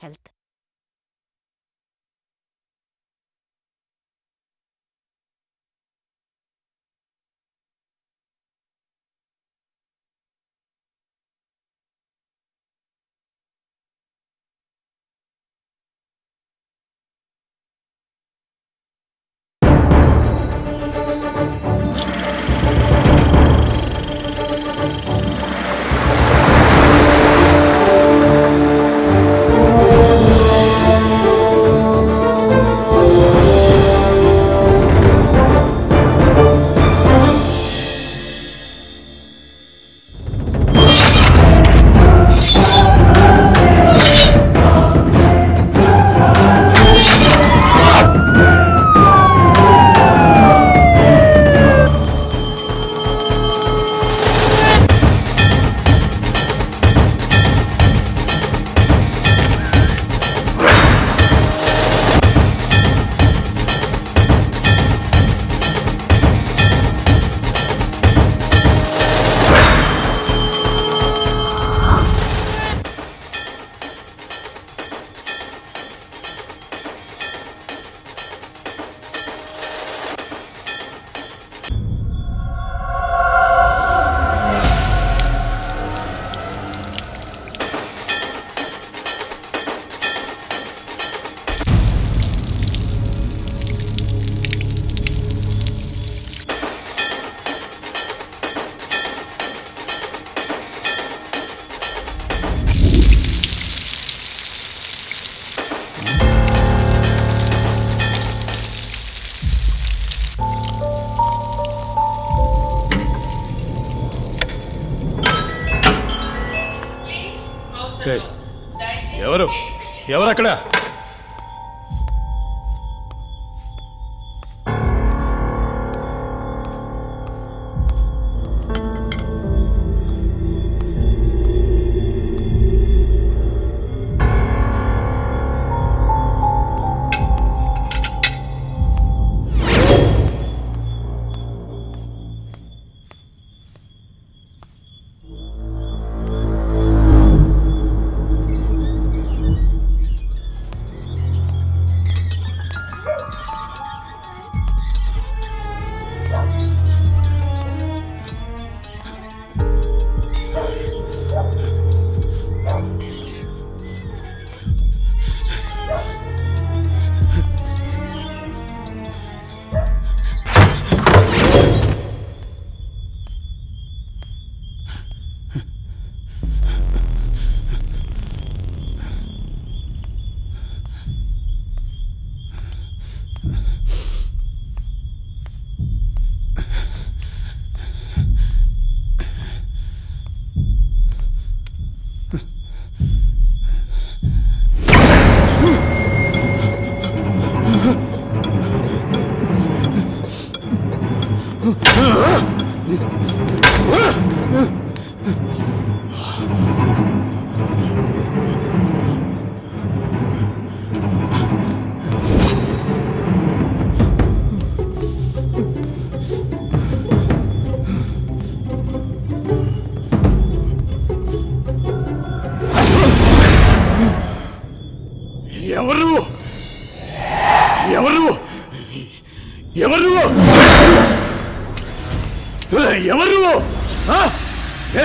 Health ఏయ్, ఎవరు ఎవరు అక్కడ ఎవరు ఎవరు ఎవరు ఎవరు ఆ? ఏ?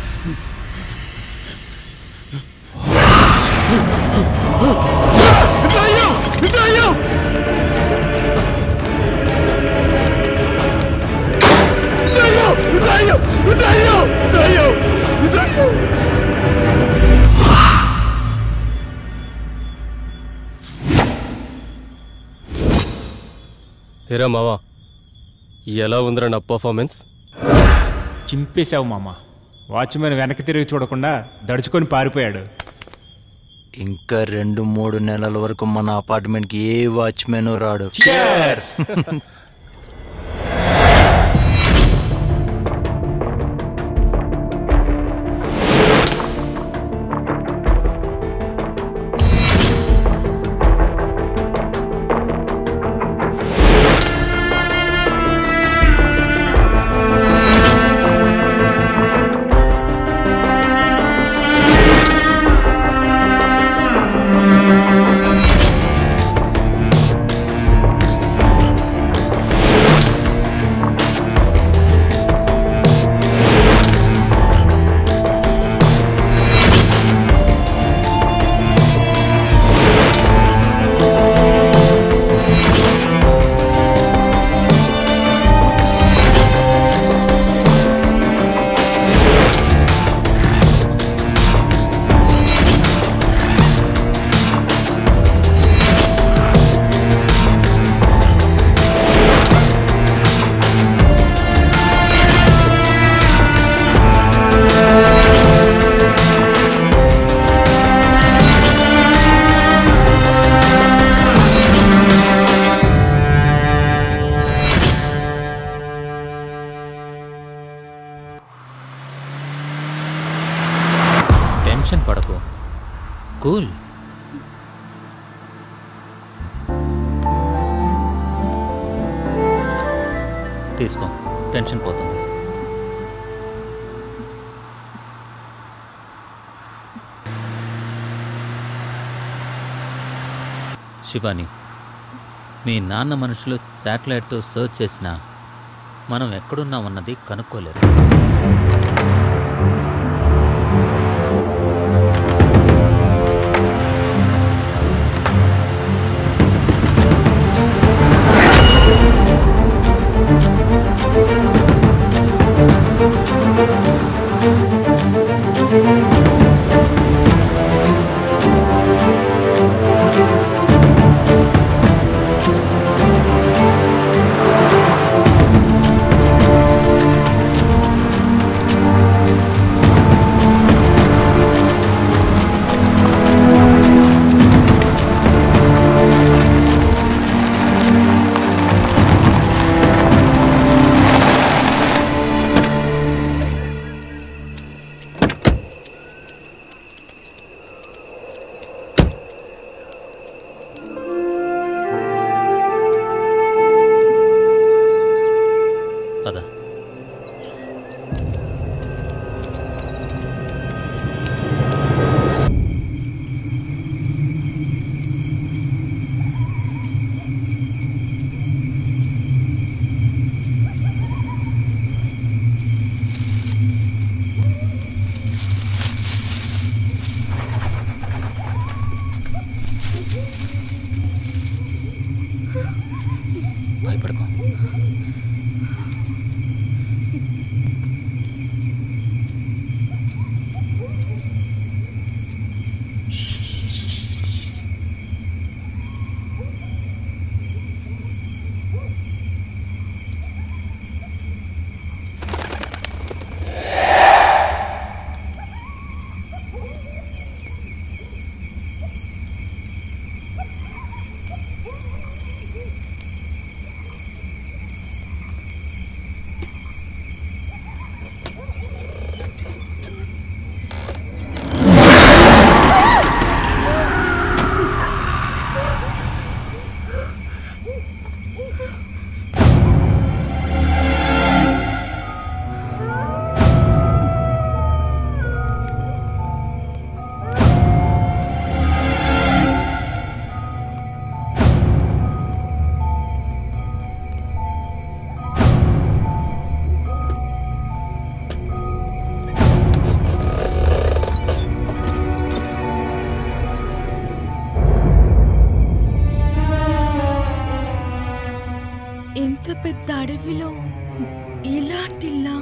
దయ్యం! దయ్యం! దయ్యం! దయ్యం! దయ్యం! దయ్యం! దయ్యం! ఏరా మావా ఎలా ఉందిరా నా పర్ఫార్మెన్స్ చింపేశావు మామ వాచ్మెన్ వెనక్కి తిరిగి చూడకుండా దడుచుకొని పారిపోయాడు ఇంకా రెండు మూడు నెలల వరకు మన అపార్ట్మెంట్కి ఏ వాచ్మెన్ రాడు ఆ టెన్షన్ పడకు కూల్ తీసుకో టెన్షన్ పోతుంది శివాని మీ నాన్న మనుషులు శాటిలైట్తో సర్చ్ చేసినా మనం ఎక్కడున్నామన్నది కనుక్కోలేరు పద భయపడకు ఇంత పెద్ద అడవిలో ఇలాంటిల్లా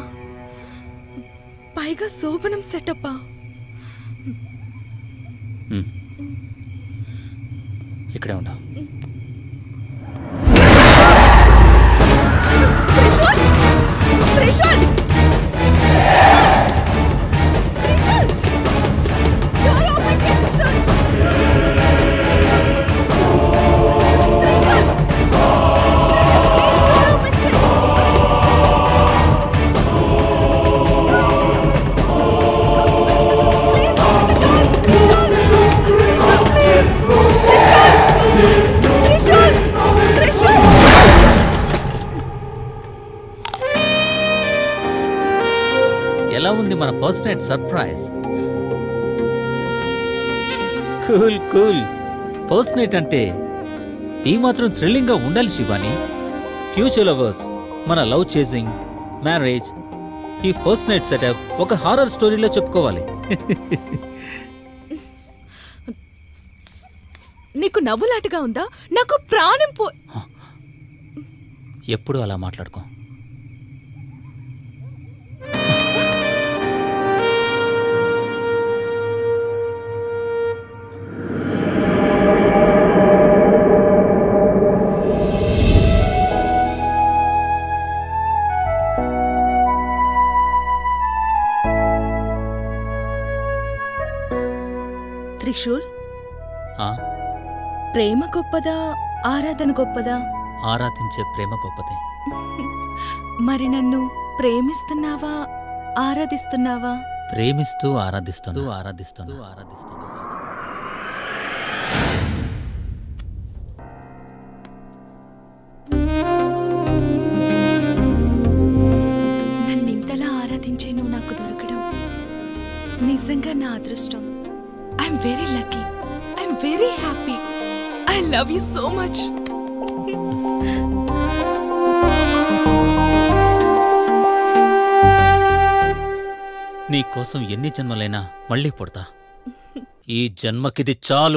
పైగా శోభనం సెటప్పా ఉమ్. ఇక్కడే ఉండవు త్రిశూల్ ఎలా ఉంది మన first night surprise cool cool first night అంటే ఈ మాత్రం థ్రిల్లింగ్గా ఉండాలి శివాని ఫ్యూచర్ లవర్స్ మన లవ్ చేసింగ్ మ్యారేజ్ ఈ ఫస్ట్ నైట్ సెటప్ ఒక హారర్ స్టోరీలో చెప్పుకోవాలి నీకు నవ్వులాటగా ఉందా నాకు ప్రాణం పో ఎప్పుడు అలా మాట్లాడుకో త్రిశూల్ ఆ, ప్రేమ గొప్పదా ఆరాధన గొప్పదా ఆరాధించే ప్రేమ గొప్పదే మరి నన్ను ప్రేమిస్తున్నావా ఆరాధిస్తున్నావా ప్రేమిస్తూ ఆరాధిస్తాను ఆరాధిస్తాను ఆరాధిస్తాను నన్ను ఇంతలా ఆరాధించే నువ్వు నాకు దొరకడం నిజంగా నా అదృష్టం I'm very lucky I'm very happy I love you so much నీ కోసం ఎన్ని జన్మలైనా మళ్ళీ పుడతా ఈ జన్మకిది చాలు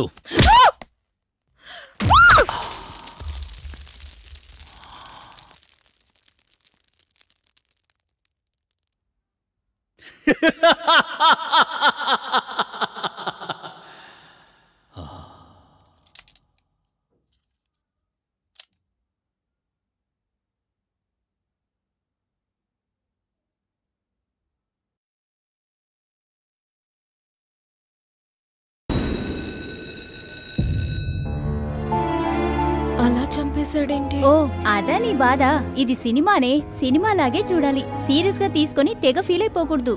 అలా చంపేశాడేంటి ఓ అదా నీ బాధ ఇది సినిమానే సినిమాలాగే చూడాలి సీరియస్ గా తీసుకొని తెగ ఫీల్ అయిపోకూడదు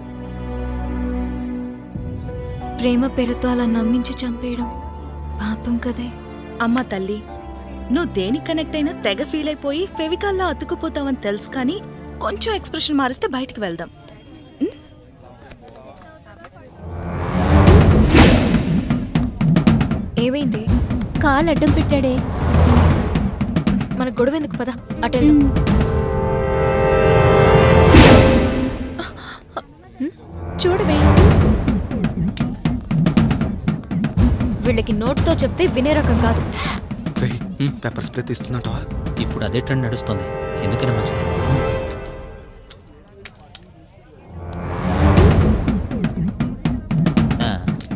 ప్రేమ పేరుతో అలా నమ్మించి చంపేయడం పాపం కదే అమ్మ తల్లి నువ్వు దేనికి కనెక్ట్ అయినా తెగ ఫీల్ అయిపోయి ఫెవికాల్లో అతుక్కుపోతావని తెలుసు కానీ కొంచెం ఎక్స్ప్రెషన్ మారిస్తే బయటికి వెళ్దాం ఏమైంది కాలు అడ్డం పెట్టాడే మన గొడవ ఎందుకు పద అటు వెళ్దాం చూడవే వీళ్ళకి నోట్తో చెప్తే వినే రకం కాదు పెప్పర్ స్ప్రే తీస్తున్నట్టవా ఇప్పుడు అదే ట్రెండ్ నడుస్తుంది ఎందుకైనా మంచిది ఆ,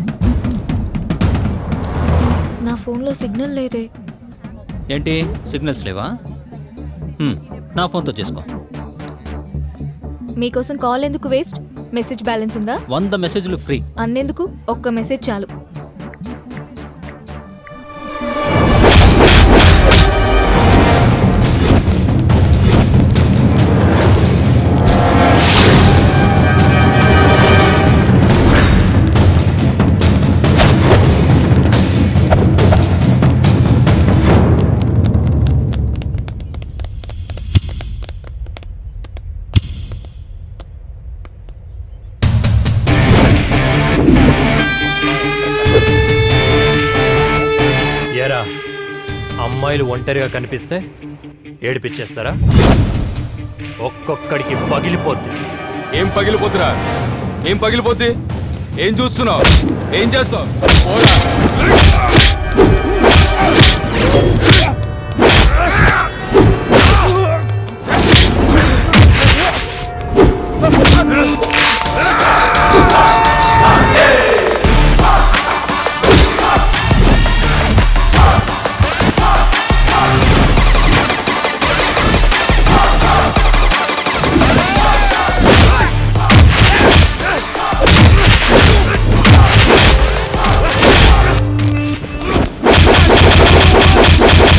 నా ఫోన్లో సిగ్నల్ లేదే ఏంటి సిగ్నల్స్ లేవా హ్మ్, నా ఫోన్తో చేసుకో మీకోసం కాల్ ఎందుకు వేస్ట్ మెసేజ్ బ్యాలెన్స్ ఉందా వంద మెసేజ్లు ఫ్రీ అన్నెందుకు ఒక్క మెసేజ్ చాలు ఏరా అమ్మాయిలు ఒంటరిగా కనిపిస్తే ఏడిపించేస్తారా ఒక్కొక్కడికి పగిలిపోద్ది ఏం పగిలిపోతురా ఏం పగిలిపోద్ది ఏం చూస్తున్నావు ఏం చేస్తావు పోరా ఆ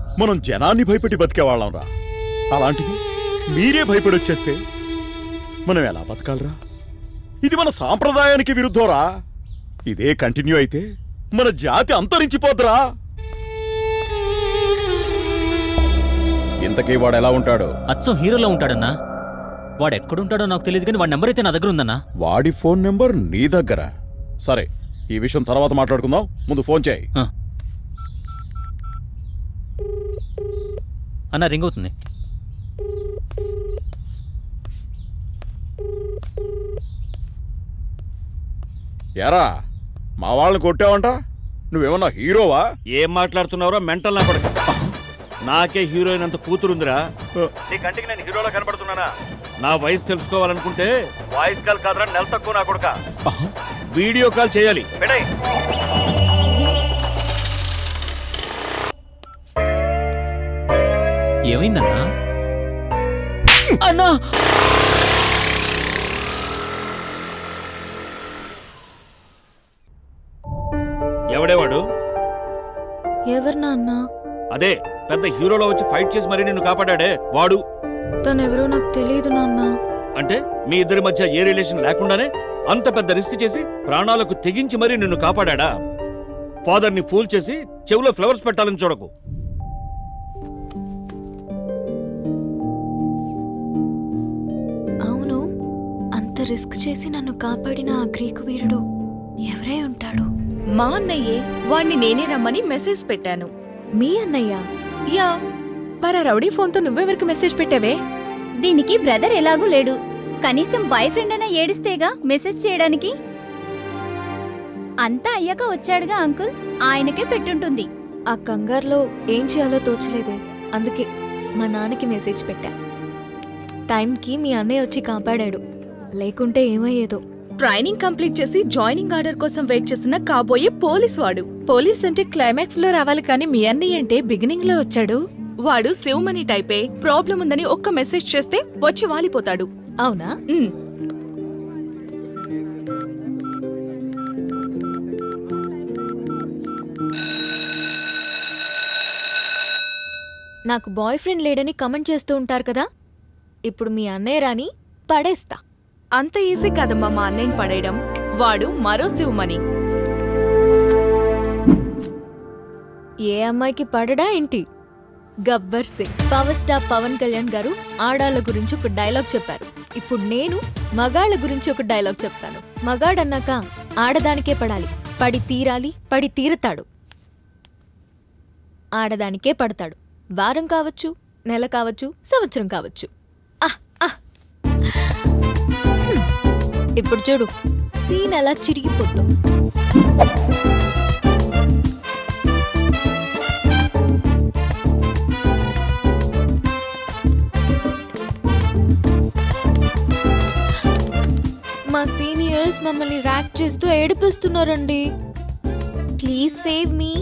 మనం జనాన్ని భయపెట్టి బతికేవాళ్ళం రా అలాంటిది మీరే భయపడి వచ్చేస్తే మనం ఎలా బతకాలరా ఇది మన సాంప్రదాయానికి విరుద్ధంరా ఇదే కంటిన్యూ అయితే మన జాతి అంతరించిపోద్దురా ఇంతకీ వాడు ఎలా ఉంటాడు అచ్చం హీరోలో ఉంటాడన్నా వాడు ఎక్కడుంటాడో నాకు తెలియదు కానీ వాడి నెంబర్ అయితే నా దగ్గర ఉందన్నా వాడి ఫోన్ నెంబర్ నీ దగ్గర సరే ఈ విషయం తర్వాత మాట్లాడుకుందాం ముందు ఫోన్ చేయి అన్న రింగ్ అవుతుంది ఎరా మా వాళ్ళని కొట్టావంట నువ్వేమన్నా హీరోవా ఏం మాట్లాడుతున్నావురా మెంటల్ నా కొడుకు నాకే హీరోయిన్ అంత కూతురుందిరా నీ కంటికి నేను హీరోలో కనబడుతున్నానా నా వయసు తెలుసుకోవాలనుకుంటే వాయిస్ కాల్ కాదురా నెల తక్కువ నా కొడుక వీడియో కాల్ చేయాలి పెడై ఏమైందన్నా అన్నా ఎవడేవాడు ఎవరు నాన్న అదే పెద్ద హీరోలో వచ్చి ఫైట్ చేసి మరీ నిన్ను కాపాడాడే వాడు తనెవరో నాకు తెలియదు నాన్న అంటే మీ ఇద్దరి మధ్య ఏ రిలేషన్ లేకుండానే అంత పెద్ద రిస్క్ చేసి ప్రాణాలకు తెగించి మరీ నిన్ను కాపాడా ఫాదర్ ని ఫూల్ చేసి చెవిలో ఫ్లవర్స్ పెట్టాలని చూడకు అవును అంత రిస్క్ చేసి నన్ను కాపాడిన ఆ గ్రీకు వీరుడు ఎవరై ఉంటాడు మా అన్నయ్యే వాణ్ణి నేనే రమ్మని మెసేజ్ పెట్టాను మీ అన్నయ్య యా మరి ఆ రౌడీ ఫోన్తో నువ్వెవరికి మెసేజ్ పెట్టావే దీనికి బ్రదర్ ఎలాగూ లేడు కనీసం బాయ్ ఫ్రెండ్ అయినా ఏడిస్తేగా మెసేజ్ చేయడానికి అంతా అయ్యాక వచ్చాడుగా అంకుల్ ఆయనకే పెట్టుంటుంది ఆ కంగారులో ఏం చేయాలో తోచలేదే అందుకే మా నాన్నకి మెసేజ్ పెట్టా టైంకి మీ అన్నయ్య వచ్చి కాపాడాడు లేకుంటే ఏమయ్యేదో ట్రైనింగ్ కంప్లీట్ చేసి జాయినింగ్ ఆర్డర్ కోసం వెయిట్ చేస్తున్న కాబోయే పోలీస్ వాడు పోలీస్ అంటే క్లైమాక్స్ లో రావాలి కానీ మీ అన్నయ్య అంటే బిగినింగ్ లో వచ్చాడు వాడు శివమణి టైపే ప్రాబ్లం ఉందని ఒక్క మెసేజ్ చేస్తే వచ్చి వాలిపోతాడు అవునా నాకు బాయ్ ఫ్రెండ్ లేడని కమెంట్ చేస్తూ ఉంటారు కదా ఇప్పుడు మీ అన్నయ్య రాని పడేస్తా అంత ఈజీ కాదమ్మా మా అన్నయ్యని పడేయడం వాడు మరో శివమణి ఏ అమ్మాయికి పడడా ఏంటి గబ్బర్ సింగ్ పవర్ స్టార్ పవన్ కళ్యాణ్ గారు ఆడాళ్ళ గురించి ఒక డైలాగ్ చెప్పారు ఇప్పుడు నేను మగాళ్ళ గురించి ఒక డైలాగ్ చెప్తాను మగాడన్నాక ఆడదానికే పడాలి పడి తీరాలి పడి తీరతాడు ఆడదానికే పడతాడు వారం కావచ్చు నెల కావచ్చు సంవత్సరం కావచ్చు ఆహ్, ఆహ్. హ్మ్. ఇప్పుడు చూడు సీన్ ఎలా చిరిగిపోతాం మా సీనియర్స్ మమ్మల్ని ర్యాక్ చేస్తూ ఏడిపిస్తున్నారండి please save me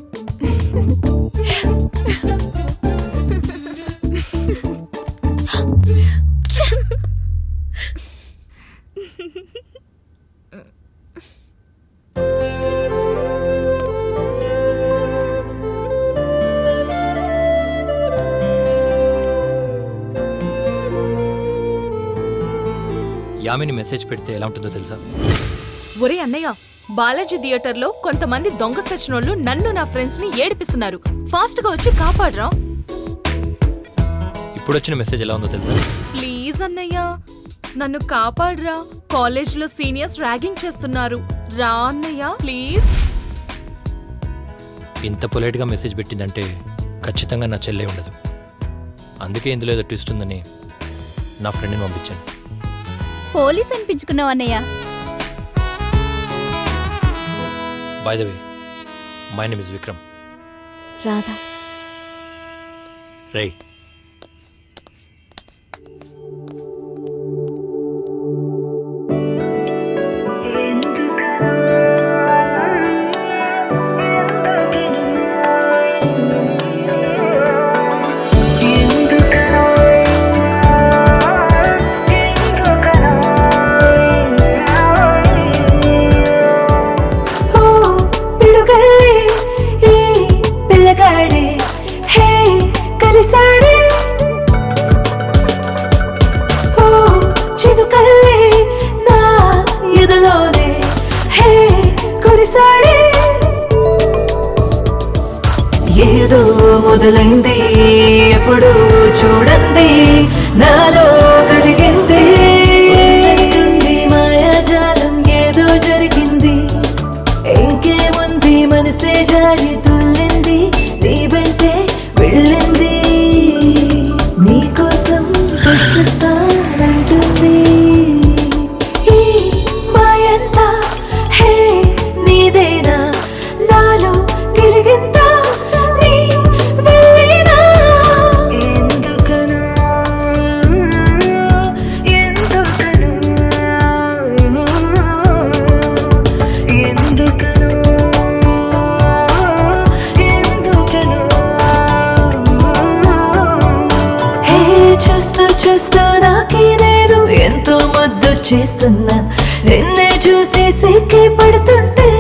Yamini message పెడితే ఎలా ఉంటుందో తెలుసా ఒరే అన్నయ్య బాలాజీ థియేటర్లో కొంతమంది దొంగ సచినోళ్ళు నన్ను నా ఫ్రెండ్స్ ని ఏడిపిస్తున్నారు ఫాస్ట్ గా వచ్చి కాపాడరా ఇప్పుడు వచ్చిన మెసేజ్ ఎలా ఉందో తెలుసా ప్లీజ్ అన్నయ్య నన్ను కాపాడరా కాలేజ్ లో సీనియర్స్ ర్యాగింగ్ చేస్తున్నారు రా అన్నయ్య ప్లీజ్ ఇంత పొలైట్గా మెసేజ్ పెట్టిందంటే ఖచ్చితంగా నా చెల్లె ఉండదు అందుకే ఇందులో ఏదో ట్విస్ట్ ఉందని నా ఫ్రెండ్ని పంపించాను పోలీస్ అనిపించుకున్నావు అన్నయ్య by the way my name is Vikram Radha రే పిడుగల్లే ఈ పిల్లగాడే హే మొదలైంది ఎప్పుడు చూడండి నాలో కలిగింది ఉన్నట్టుండి మాయాజాలం ఏదో జరిగింది ఇంకేముంది మనసే జారి తుల్లింది నీ వెంటే వెళ్ళింది నీకోసం వచ్చేస్తానంటుంది ఈ మాయంతా హే నీదేనా నాలో గిలిగింత నీ వెళ్ళినా ఎందుకను ఎందుకను ఎందుకను ఎందుకను హే చూస్తూ చూస్తూ నాకే నేను ఎంతో ముద్దు చేస్తున్నా నిన్నే చూసి సిక్కి పడుతుంటే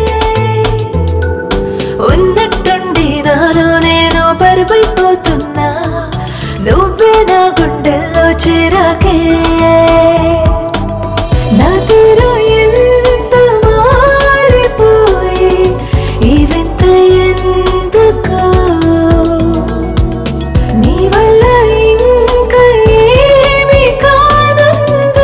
ఉన్నట్టుండి నాలో నేను పరువైపోతున్నా నువ్వే నా గుండెల్లో చేరాకే నా తీరు ఎంత మారిపోయి ఈ వింత ఎందుకో నీ వల్ల ఇంకా ఏమి కానందు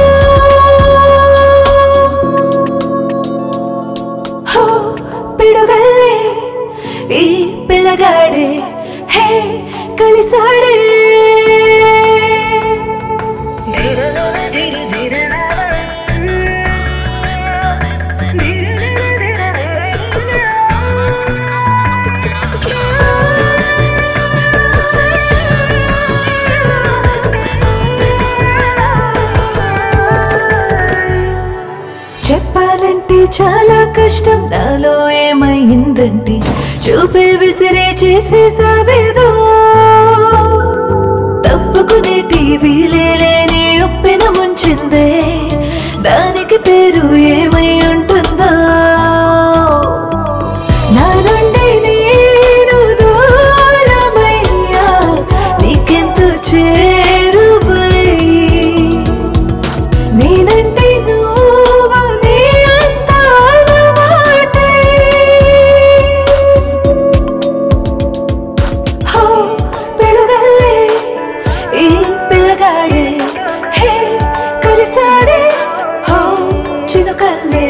హో పిడుగల్లే ఈ పిల్లగాడే హే కలిసాడే చెప్పాలంటే చాలా కష్టం నాలో ఏమైందంటే చూపే విసిరే చేసేసావేదో తప్పుకునేటి వీలేని ఉప్పెన ముంచిందే దానికి పేరు ఏమై ఉంటుందో నా నుండి నేను దూరమయ్యా నీకెంతో చేరువై నేనంటే నువ్వు నీ అంత అలవాటై. హో పిడుగల్లే ఈ పిల్లగాడే హే కలిసాడే హో చినుకల్లే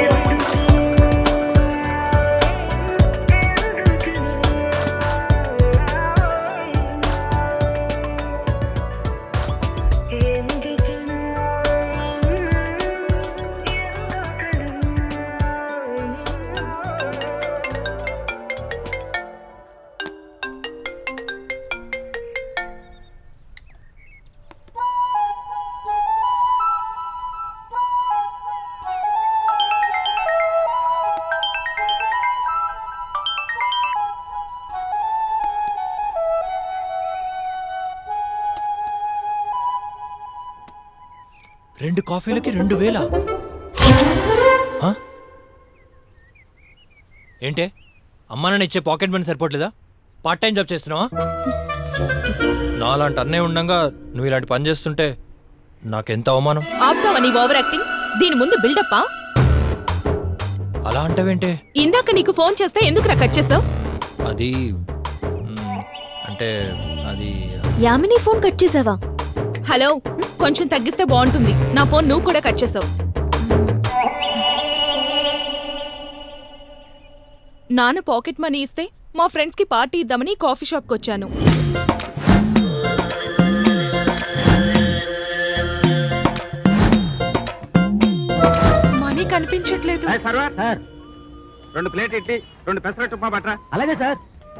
రెండు కాఫీలకి రెండు వేల ఆ? ఏంటే అమ్మా నాన్న ఇచ్చే పాకెట్ మనీ సరిపోవట్లేదా పార్ట్ టైం జాబ్ చేస్తున్నావా నాలాంటి అన్నయ్య ఉండంగా నువ్వు ఇలాంటి పని చేస్తుంటే నాకెంత అవమానం ఆపుతావా నీ ఓవర్ యాక్టింగ్ దీని ముందు బిల్డప్పా అలా అంటావేంటే ఇందాక నీకు ఫోన్ చేస్తే ఎందుకు కట్ చేస్తావు అది మ్, అంటే అది యామిని ఫోన్ కట్ చేసావా హలో కొంచెం తగ్గిస్తే బాగుంటుంది నా ఫోన్ నువ్వు కూడా కట్ చేసావు నాన్న పాకెట్ మనీ ఇస్తే మా ఫ్రెండ్స్ కి పార్టీ ఇద్దామని కాఫీ షాప్కి వచ్చాను మనీ కనిపించట్లేదు సార్ రెండు ప్లేట్ ఇడ్లీ రెండు పెసరట్టు ఉప్మా పట్రా అలాగే సార్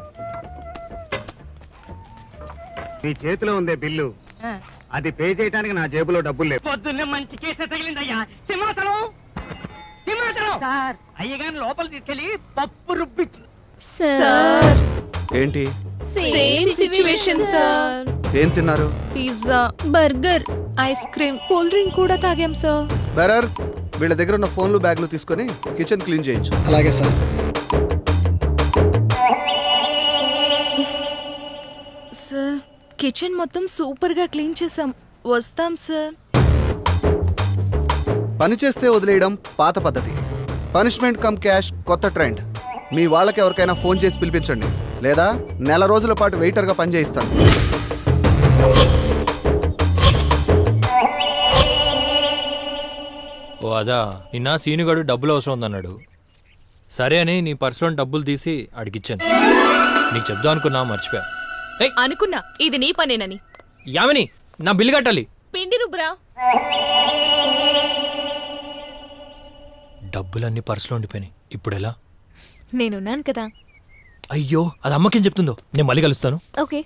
మీ చేతిలో ఉందే బిల్లు అది పే చేయడానికి నా జేబులో డబ్బులు లేవు పొద్దున్నే మంచి కేసే తగిలిందయ్యా సింహాచలం సింహాచలం సార్ అయ్యగారిని లోపల తీసుకెళ్లి పప్పు రుబ్బిచ్చు సార్ ఏంటి సేమ్ సిచ్యువేషన్ సార్ ఏం తిన్నారు pizza burger ice cream cool drink కూడా తాగాం సార్ బెరర్ వీళ్ళ దగ్గర ఉన్న ఫోన్లు బ్యాగ్లు తీసుకొని కిచెన్ క్లీన్ చేయించు అలాగే సార్ సార్ కిచెన్ మొత్తం సూపర్ గా క్లీన్ చేసాం వస్తాం సార్ పని చేస్తే వదిలేయడం పాత పద్ధతి పనిష్మెంట్ కమ్ క్యాష్ కొత్త ట్రెండ్ మీ వాళ్ళకి ఎవరికైనా ఫోన్ చేసి పిలిపించండి లేదా నెల రోజుల పాటు వెయిటర్గా పనిచేయిస్తాను ఓ అదా నిన్న సీనుగాడు డబ్బులు అవసరం ఉందన్నాడు సరే అని నీ పర్సులో డబ్బులు తీసి అడిగిచ్చాను నీకు చెప్దాం అనుకున్నా మర్చిపోయా అనుకున్నా ఇది నీ పనేనని యామిని నా బిల్లు కట్టాలి పిండి రుబ్రా డబ్బులన్నీ పర్సులో ఉండిపోయినాయి ఇప్పుడు ఎలా నేనున్నాను కదా అయ్యో అది అమ్మకేం చెప్తుందో నేను మళ్ళీ కలుస్తాను ఓకే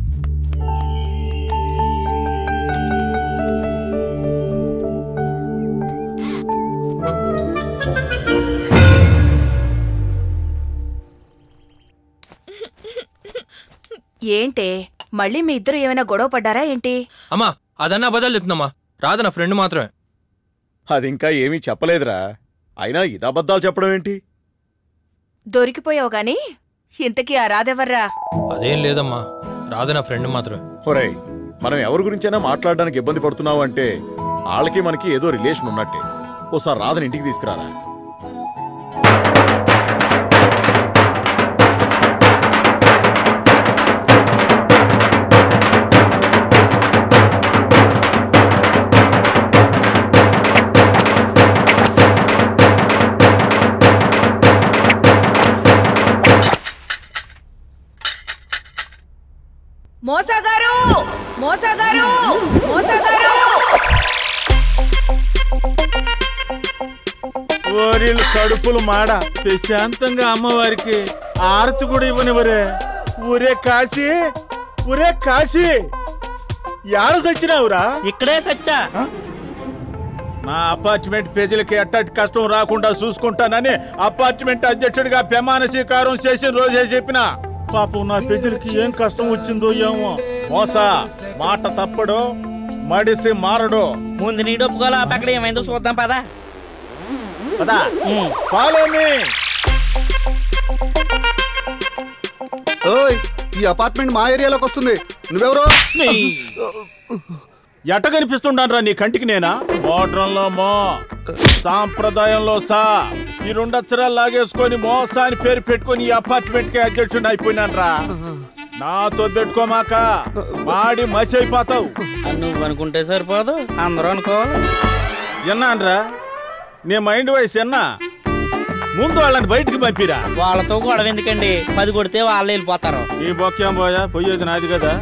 ఏంటే మళ్ళీ మీ ఇద్దరు ఏమైనా గొడవ పడ్డారా ఏంటి అమ్మా అదన్నా అబద్ధాలు చెప్తుందమ్మా రాదు నా ఫ్రెండ్ మాత్రమే అది ఇంకా ఏమీ చెప్పలేదురా అయినా ఇది అబద్ధాలు చెప్పడం ఏంటి దొరికిపోయావు గాని ఇంతకీ ఆ రాదెవర్రా అదేం లేదమ్మా రాదు నా ఫ్రెండ్ మాత్రమే ఒరేయ్ మనం ఎవరి గురించైనా మాట్లాడడానికి ఇబ్బంది పడుతున్నావు అంటే వాళ్ళకి మనకి ఏదో రిలేషన్ ఉన్నట్టే ఓసారి రాధని ఇంటికి తీసుకురారా మోసగారు మోసగారు మోసగారు ఓరిల్ కడుపులు మాడ ప్రశాంతంగా అమ్మవారికి ఆరతి కూడా ఇవ్వనివరే ఊరే కాశీ ఊరే కాశీ యాడ సచ్చినావురా ఇక్కడే సచ్చా మా అపార్ట్మెంట్ పేజీలకి ఎట్టటి కష్టం రాకుండా చూసుకుంటానని అపార్ట్మెంట్ అధ్యక్షుడిగా ప్రమాణ స్వీకారం చేసిన రోజే చెప్పిన పాపం నా ప్రజలకి ఏం కష్టం వచ్చిందో ఏమో మోస మాట తప్పడు మడిసి మారడు ముందు నీ డొప్పుకోవాలి అక్కడ ఏమైందో చూద్దాం పదా పదా ఫాలో మీ ఓయ్ ఈ అపార్ట్మెంట్ మా ఏరియాలోకి వస్తుంది నువ్వెవరో ఎట్ట కనిపిస్తుండరా నీ కంటికి నేనా మోడ్రంలో మో సాంప్రదాయంలో సా ఈ రెండు అక్షరాలు లాగేసుకొని మోసా అని పేరు పెట్టుకొని ఈ అపార్ట్మెంట్ కి అధ్యక్షుడిని అయిపోయినాను రా నాతో పెట్టుకోమాక మాడి మసి అయిపోతావు నువ్వు అనుకుంటే సరిపోదు అందరూ అనుకోవాలి విన్నాన్రా నీ మైండ్ వయసు ఎన్నా ముందు వాళ్ళని బయటికి పంపిరా వాళ్ళతో గొడవ ఎందుకండి పది కొడితే వాళ్ళు వెళ్ళిపోతారు ఈ బొక్కేం పోయా పోయేది నాది కదా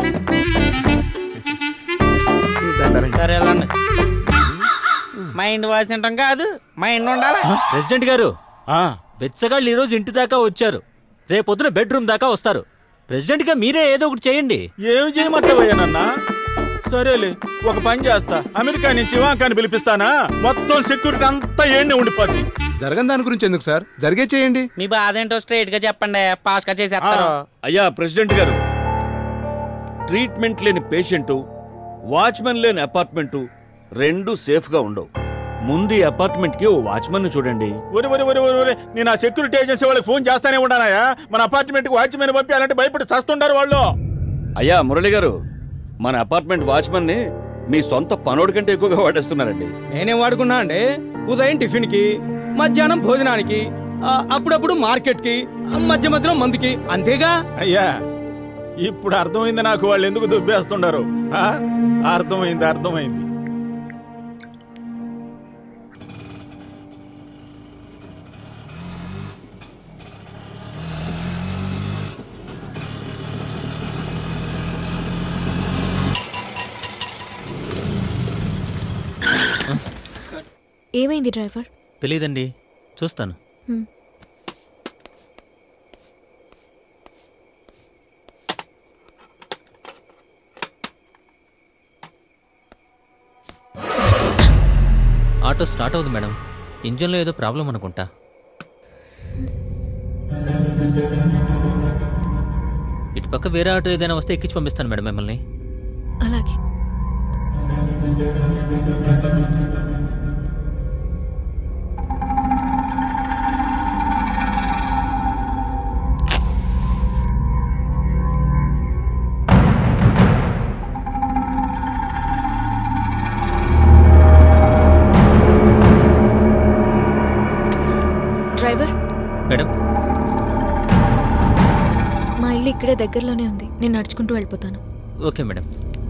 సరే వెళ్ళండి మైండ్ వాయిస్ వింటాం కాదు మైండ్ ఉండాలి ప్రెసిడెంట్ గారు బెచ్చగాళ్ళు ఈరోజు ఇంటి దాకా వచ్చారు రేపొద్దున బెడ్రూమ్ దాకా వస్తారు ప్రెసిడెంట్ గా మీరే ఏదో ఒకటి చేయండి ఏం చేయమంటావయ్యానన్నా సరేలే ఒక పని చేస్తా అమెరికా నుంచి ఇవాంకాని పిలిపిస్తానా మొత్తం సెక్యూరిటీ అంతా ఏండి ఉండిపోద్ది జరగని దాని గురించి ఎందుకు సార్ జరిగే చేయండి మీ బాధ ఏంటో స్ట్రైట్ గా చెప్పండి పాస్ గా చేసేస్తారు అయ్యా ప్రెసిడెంట్ గారు ట్రీట్మెంట్ లేని పేషెంట్ వాచ్మెన్ లేని అపార్ట్మెంటు రెండు సేఫ్ గా ఉండవు ముందు ఈ అపార్ట్మెంట్ కి ఓ వాచ్మెన్ చూడండి ఒరి ఒరి ఒరి ఒరి ఒరి నేను ఆ సెక్యూరిటీ ఏజెన్సీ వాళ్ళకి ఫోన్ చేస్తానే ఉన్నానయ్యా మన అపార్ట్మెంట్ కి వాచ్మెన్ పంపించాలంటే భయపడి చస్తుండారు వాళ్ళు అయ్యా మురళి గారు మన అపార్ట్మెంట్ వాచ్మెన్ ని మీ సొంత పనోడి కంటే ఎక్కువగా వాడేస్తున్నారండి నేనేం వాడుకున్నా అండి ఉదయం టిఫిన్ కి మధ్యాహ్నం భోజనానికి ఆ, అప్పుడప్పుడు మార్కెట్ కి ఆ, మధ్య మధ్యలో మందుకి అంతేగా అయ్యా ఇప్పుడు అర్థమైంది నాకు వాళ్ళు ఎందుకు దుబ్బేస్తున్నారు ఆ? అర్థమైంది అర్థమైంది ఏమైంది డ్రైవర్ తెలియదండి చూస్తాను హ్మ్. ఆటో స్టార్ట్ అవుతుంది మేడం ఇంజన్లో ఏదో ప్రాబ్లం అనుకుంటా ఇటు పక్క వేరే ఆటో ఏదైనా వస్తే ఎక్కించి పంపిస్తాను మేడం మిమ్మల్ని అలాగే డ్రైవర్ మేడం ఇక్కడే దగ్గరలోనే ఉంది నేను నడుచుకుంటూ వెళ్ళిపోతాను ఓకే మేడం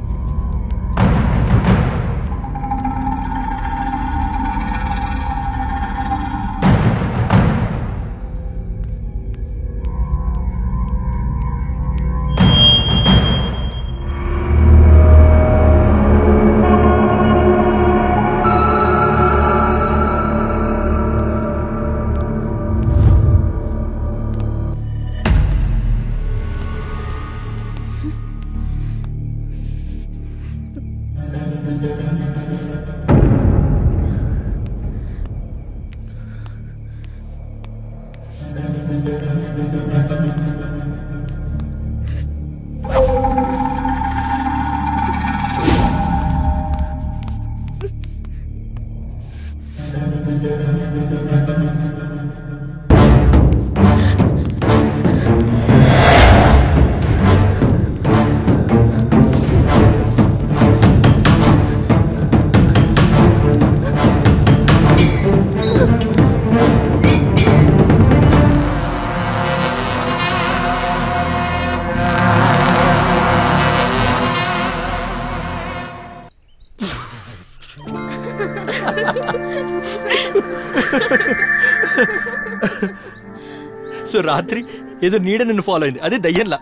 సో రాత్రి ఏదో నీడ నిన్ను ఫాలో అయింది అదే దయ్యంలా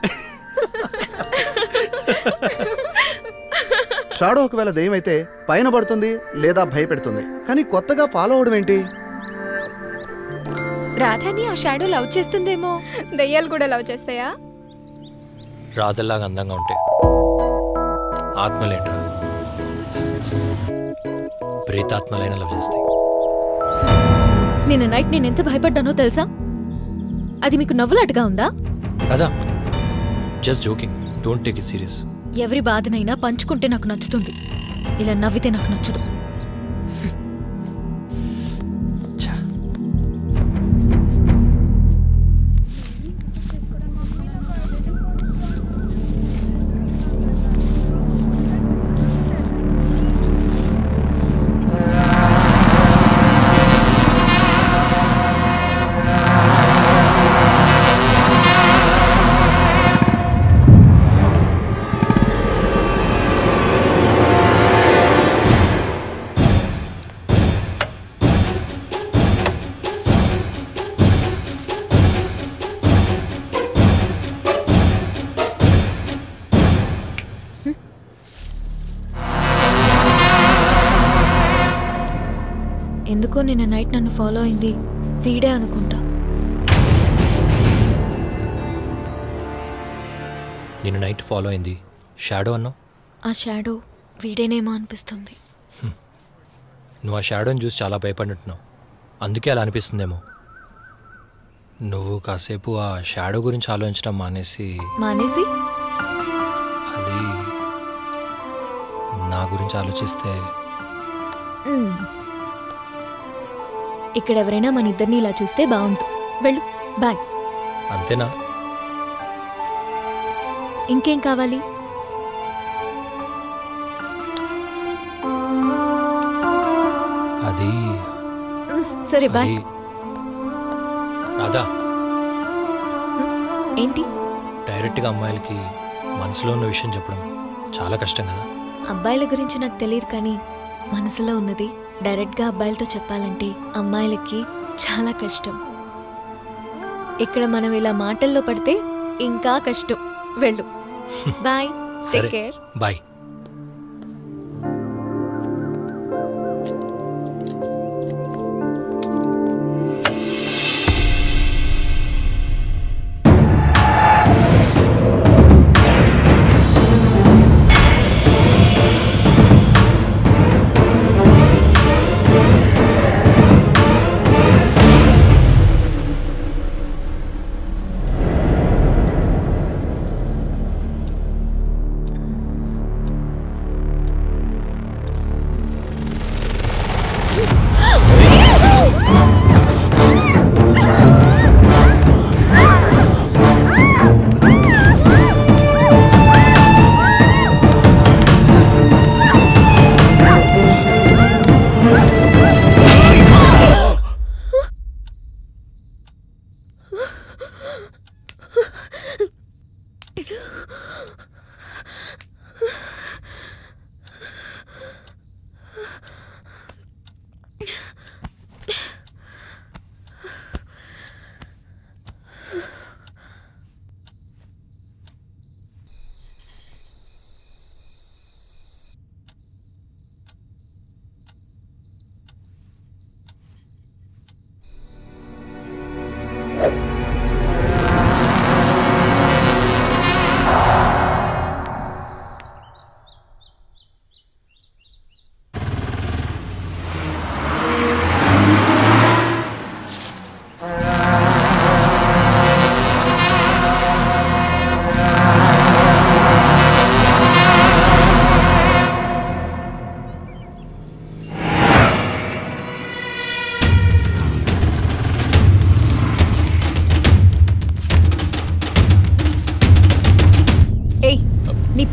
షాడో ఒకవేళ దెయ్యమైతే పైన పడుతుంది లేదా భయపెడుతుంది కానీ కొత్తగా ఫాలో అవడం ఏంటి రాధాని ఆ షాడో లవ్ చేస్తుందేమో దయ్యాలు కూడా లవ్ చేస్తాయా రాధల్లాగా అందంగా ఉంటే ఆత్మలేంట్రా ప్రేతాత్మలైన లవ్ చేస్తాయి నిన్న నైట్ నేను ఎంత భయపడ్డానో తెలుసా అది మీకు నవ్వులాటగా ఉందా Radha just joking don't take it serious ఎవరి బాధనైనా పంచుకుంటే నాకు నచ్చుతుంది ఇలా నవ్వితే నాకు నచ్చదు ఎందుకో నిన్న నైట్ నన్ను ఫాలో అయింది వీడే అనుకుంటా నిన్ను నైట్ ఫాలో అయింది షాడో అన్నావు ఆ షాడో వీడేనేమో అనిపిస్తుంది నువ్వు ఆ షాడోని చూసి చాలా భయపడినట్టున్నావు అందుకే అలా అనిపిస్తుందేమో నువ్వు కాసేపు ఆ షాడో గురించి ఆలోచించడం మానేసి మానేసి అది నా గురించి ఆలోచిస్తే మ్మ్. ఇక్కడ ఎవరైనా మన ఇద్దరిని ఇలా చూస్తే బాగుంటుంది వెళ్ళు బాయ్ అంతేనా ఇంకేం కావాలి అది మ్మ్, సరే బాయ్ అది రాధా ఏంటి డైరెక్ట్గా అమ్మాయిలకి మనసులో ఉన్న విషయం చెప్పడం చాలా కష్టం కదా అబ్బాయిల గురించి నాకు తెలియదు కానీ మనసులో ఉన్నది డైరెక్ట్గా అబ్బాయిలతో చెప్పాలంటే అమ్మాయిలకి చాలా కష్టం ఇక్కడ మనం ఇలా మాటల్లో పడితే ఇంకా కష్టం వెళ్ళు బాయ్ టేక్ సరే కేర్ బాయ్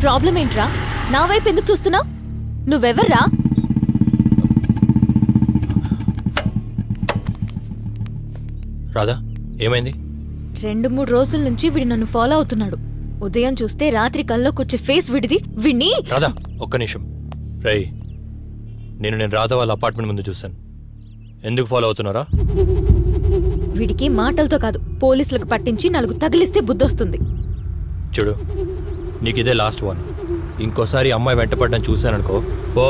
ప్రాబ్లం ఏంట్రా నా వైపు ఎందుకు చూస్తున్నావు నువ్వెవర్రా రాధా ఏమైంది రెండు మూడు రోజుల నుంచి వీడు నన్ను ఫాలో అవుతున్నాడు ఉదయం చూస్తే రాత్రి కల్లోకొచ్చే ఫేస్ విడిది విని రాధా ఒక్క నిమిషం రై నేను నేను రాధా వాళ్ళ అపార్ట్మెంట్ ముందు చూశాను ఎందుకు ఫాలో అవుతున్నారా వీడికి మాటలతో కాదు పోలీసులకు పట్టించి నాలుగు తగిలిస్తే బుద్ధొస్తుంది చూడు నీకు ఇదే లాస్ట్ వన్ ఇంకోసారి అమ్మాయి వెంటపడడం చూశాననుకో పో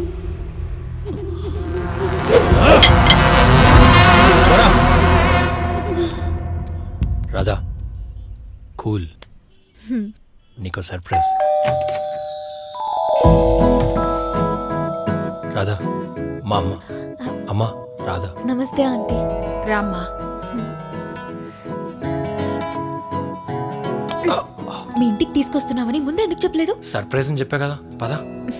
పోరా. రాధా కూల్ హ్మ్. నీకో సర్ప్రైజ్ రాధా మా అమ్మ అమ్మ రాధా నమస్తే ఆంటీ రామ్మా మీ ఇంటికి తీసుకొస్తున్నామని ముందే ఎందుకు చెప్పలేదు సర్ప్రైజ్ అని చెప్పా కదా పదా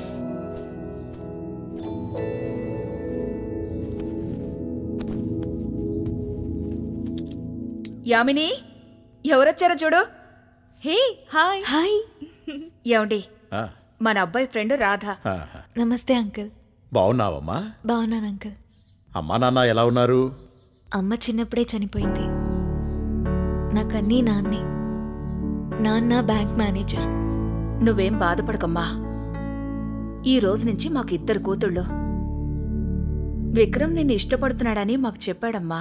యామిని ఎవరొచ్చారో చూడు హే హాయ్ హాయ్ ఏమండి మన అబ్బాయి ఫ్రెండ్ రాధ నమస్తే అంకుల్ బాగున్నావమ్మా బాగున్నాను అంకుల్ అమ్మా నాన్న ఎలా ఉన్నారు అమ్మ చిన్నప్పుడే చనిపోయింది నాకన్నీ నాన్నే నాన్న బ్యాంక్ మేనేజర్ నువ్వేం బాధపడకమ్మా ఈ రోజు నుంచి మాకు ఇద్దరు కూతుళ్ళు విక్రమ్ నిన్ను ఇష్టపడుతున్నాడని మాకు చెప్పాడమ్మా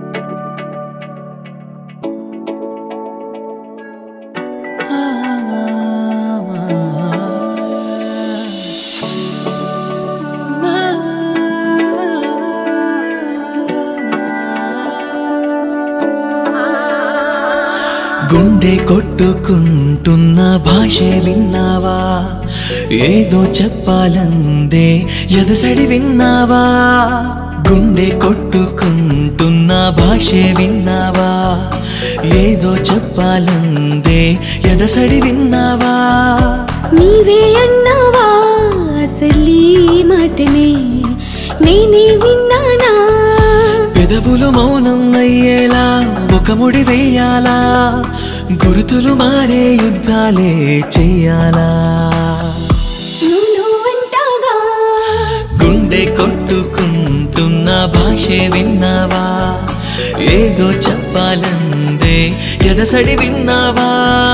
గుండె కొట్టుకుంటున్న భాషే విన్నావా ఏదో చెప్పాలందే ఎదసడి విన్నావా గుండె కొట్టుకుంటున్న భాషే విన్నావా ఏదో చెప్పాలందే ఎదసడి విన్నావా నీవే అన్నావా అసలీ మాటనే నేనే విన్నానా పెదవులు మౌనం అయ్యేలా ఒక ముడి వేయాలా గురుతులు మారే యుద్ధాలే చెయ్యాలా నువ్వు అంటాగా గుండె కొట్టుకుంటున్న భాషే విన్నావా ఏదో చెప్పాలందే ఎదసడి విన్నావా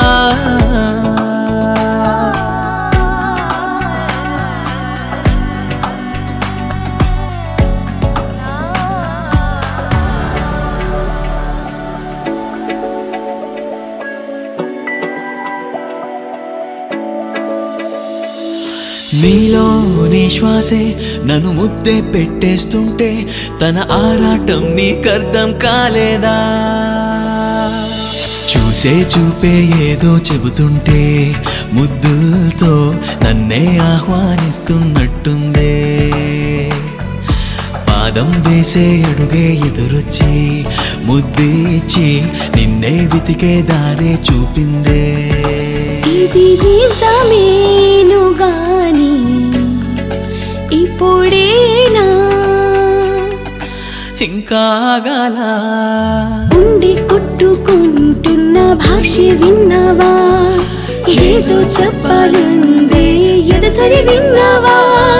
నీలోని శ్వాసే నన్ను ముద్దే పెట్టేస్తుంటే తన ఆరాటం నీకర్థం కాలేదా చూసే చూపే ఏదో చెబుతుంటే ముద్దులతో నన్నే ఆహ్వానిస్తున్నట్టుందే పాదం వేసే అడుగే ఎదురొచ్చి ముద్దిచ్చి నిన్నే వెతికే దారే చూపిందే ఇది నిజమేను గాని ఇప్పుడేనా ఇంకా ఆగాల ఉండి కొట్టుకుంటున్న భాష విన్నావా ఏదో చెప్పాలందే ఎదసరి విన్నావా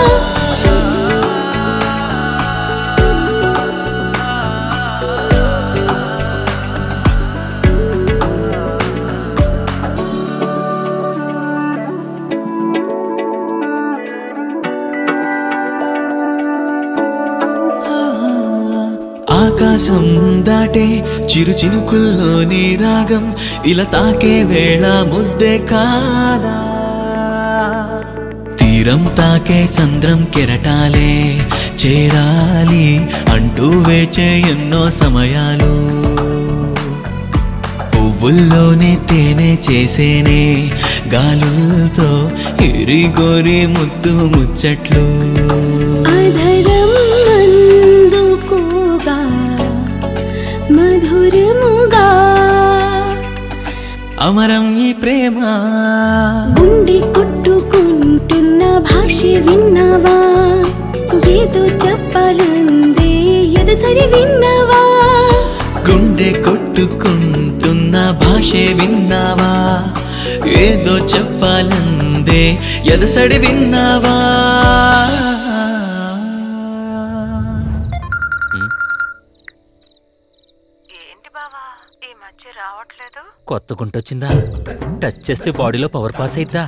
ఆకాశం దాటే చిరు చినుకుల్లోని రాగం ఇలా తాకే వేళ ముద్దే కాదా తీరం తాకే సంద్రం కెరటాలే చేరాలి అంటూ వేచే ఎన్నో సమయాలు పువ్వుల్లోనే తేనె చేసేనే గాలులతో ఇరిగోరి ముద్దు ముచ్చట్లు అధరం అందుకోగా మధురముగా అమరం ఈ ప్రేమ గుండె కొట్టుకుంటున్న భాష విన్నావా ఏదో చెప్పాలందే ఎదసరి విన్నావా గుండె కొట్టుకుంటున్న భాషే విన్నావా ఏదో చెప్పాలందే చెప్పాలందే ఎదసడి విన్నావా కొత్త గుంటొచ్చిందా టచ్ చేస్తే బాడీలో పవర్ పాస్ అయిద్దా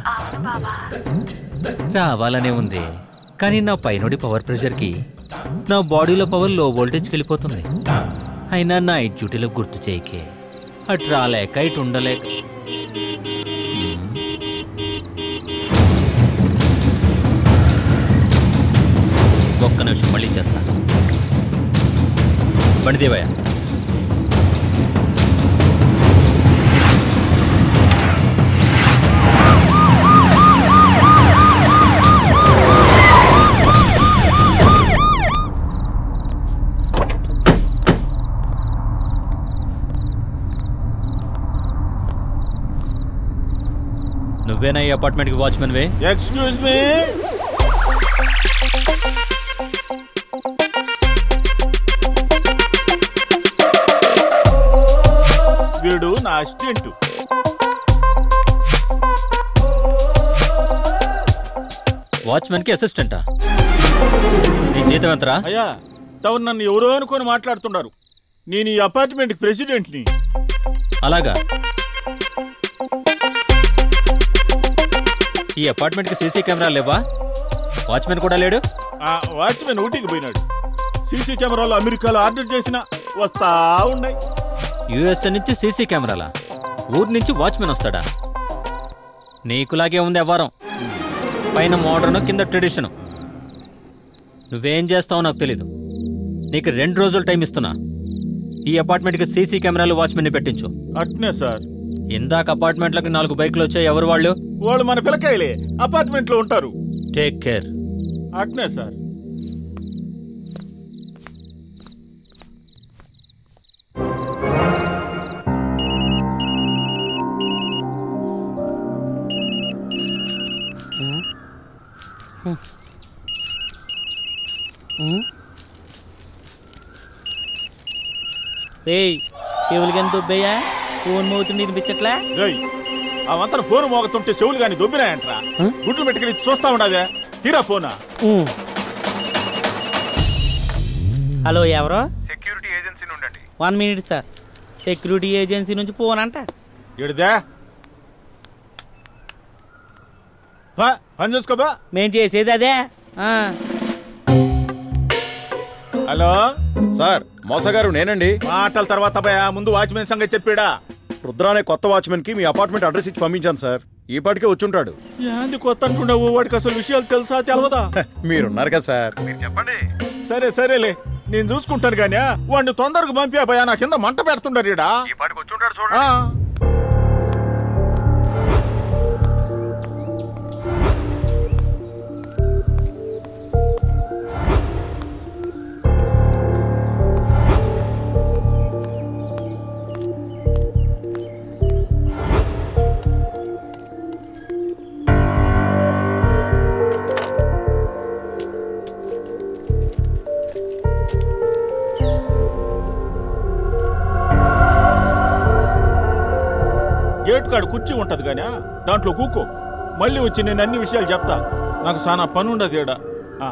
రావాలనే ఉంది కానీ నా పైనుడి పవర్ ప్రెషర్కి నా బాడీలో పవర్ లో వోల్టేజ్కి వెళ్ళిపోతుంది అయినా నైట్ డ్యూటీలో గుర్తు చేయకే అటు రాలేక ఇటు ఉండలేక ఒక్క నిమిషం మళ్ళీ చేస్తా బండిదేవయ్య నువ్వేనా ఈ అపార్ట్మెంట్కి వాచ్మెన్ వే ఎక్స్క్యూజ్ మీ వీడు నా అసిస్టెంట్ వాచ్మెన్కి అసిస్టెంటా నీ జీతం ఎంతరా అయ్యా తవు నన్ను ఎవరో అనుకొని మాట్లాడుతున్నారు నేను ఈ అపార్ట్మెంట్ ప్రెసిడెంట్ని అలాగా ఈ అపార్ట్మెంట్కి సీసీ కెమెరా లేవా వాచ్మెన్ కూడా లేడు ఆ వాచ్మెన్ ఊటీకి పోయినాడు సీసీ కెమెరాలు అమెరికాలో ఆర్డర్ చేసిన వస్తా ఉన్నాయి యుఎస్ఏ నుంచి సీసీ కెమెరాలా ఊరు నుంచి వాచ్మెన్ వస్తాడా నీకులాగే ఉంది అవ్వారం పైన మోడర్న్ కింద ట్రెడిషను నువ్వేం చేస్తావో నాకు తెలీదు నీకు రెండు రోజులు టైం ఇస్తున్నా ఈ అపార్ట్మెంట్కి సీసీ కెమెరాలు వాచ్మెన్ని పెట్టించు అట్నే సార్ ఇందాక అపార్ట్మెంట్లకు నాలుగు బైకులు వచ్చాయి ఎవరు వాళ్ళు వాళ్ళు మన పిల్లకాయలే అపార్ట్మెంట్ లో ఉంటారు టేక్ కేర్ అట్నే సార్ రేయ్ చెవులకి ఎంత దుబ్బయ్యా ఫోన్ మోగుతుంది వినిపించట్లా రేయ్ అవంతా ఫోన్ మోగుతుంటే చెవులు గాని దొబ్బినాయంట్రా గుడ్లు పెట్టుకుని చూస్తా ఉండదే తీరా ఫోనా హలో ఎవరో సెక్యూరిటీ ఏజెన్సీ నుండి one minute sir security agency నుంచి ఫోన్ అంట ఇడదే పని చూసుకోబా మేం చేసేది అదే ఆ. హలో సార్ మోసగారు నేనండి మాటల తర్వాత భయ ముందు వాచ్మెన్ సంగతి చెప్పాడా రుద్ర అనే కొత్త వాచ్మెన్ కి మీ అపార్ట్మెంట్ అడ్రస్ ఇచ్చి పంపించాను సార్ ఈ పాటికే వచ్చుంటాడు ఏంది కొత్త అంటుండవు వాడికి అసలు విషయాలు తెలుసా తెలవదా మీరున్నారు కదా సార్ చెప్పండి సరే సరేలే నేను చూసుకుంటాను కానీ వాడిని తొందరగా పంపా భయ నా కింద మంట పెడుతుండారు ఈడ ఆ. గేట్ కాడ కుర్చీ ఉంటది కానీ దాంట్లో కూకో మళ్ళీ వచ్చి నేను అన్ని విషయాలు చెప్తా నాకు చాలా పని ఉండదు ఈడ ఆ.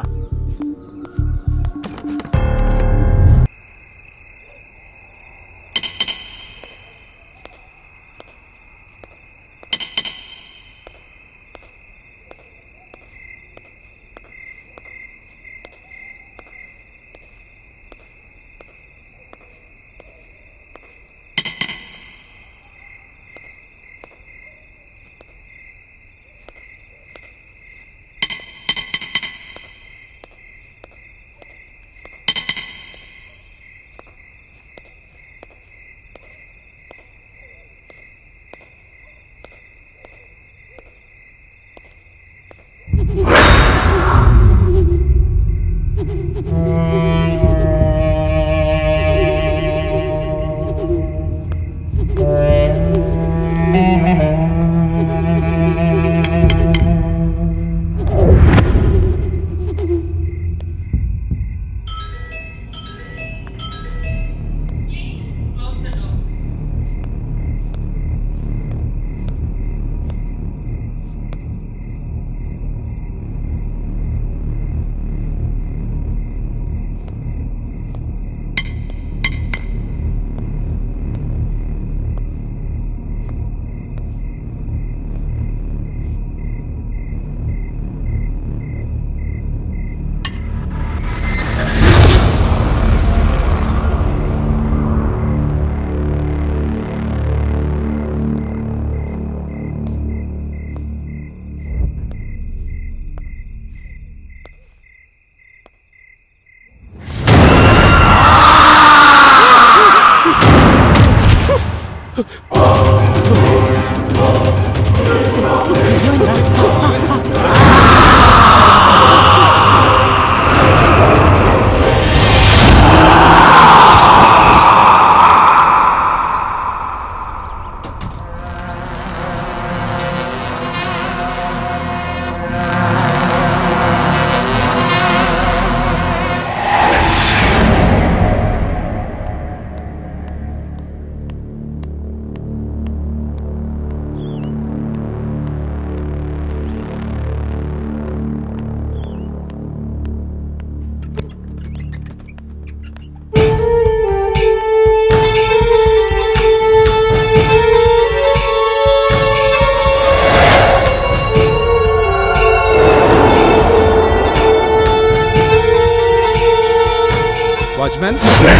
వాచ్మెన్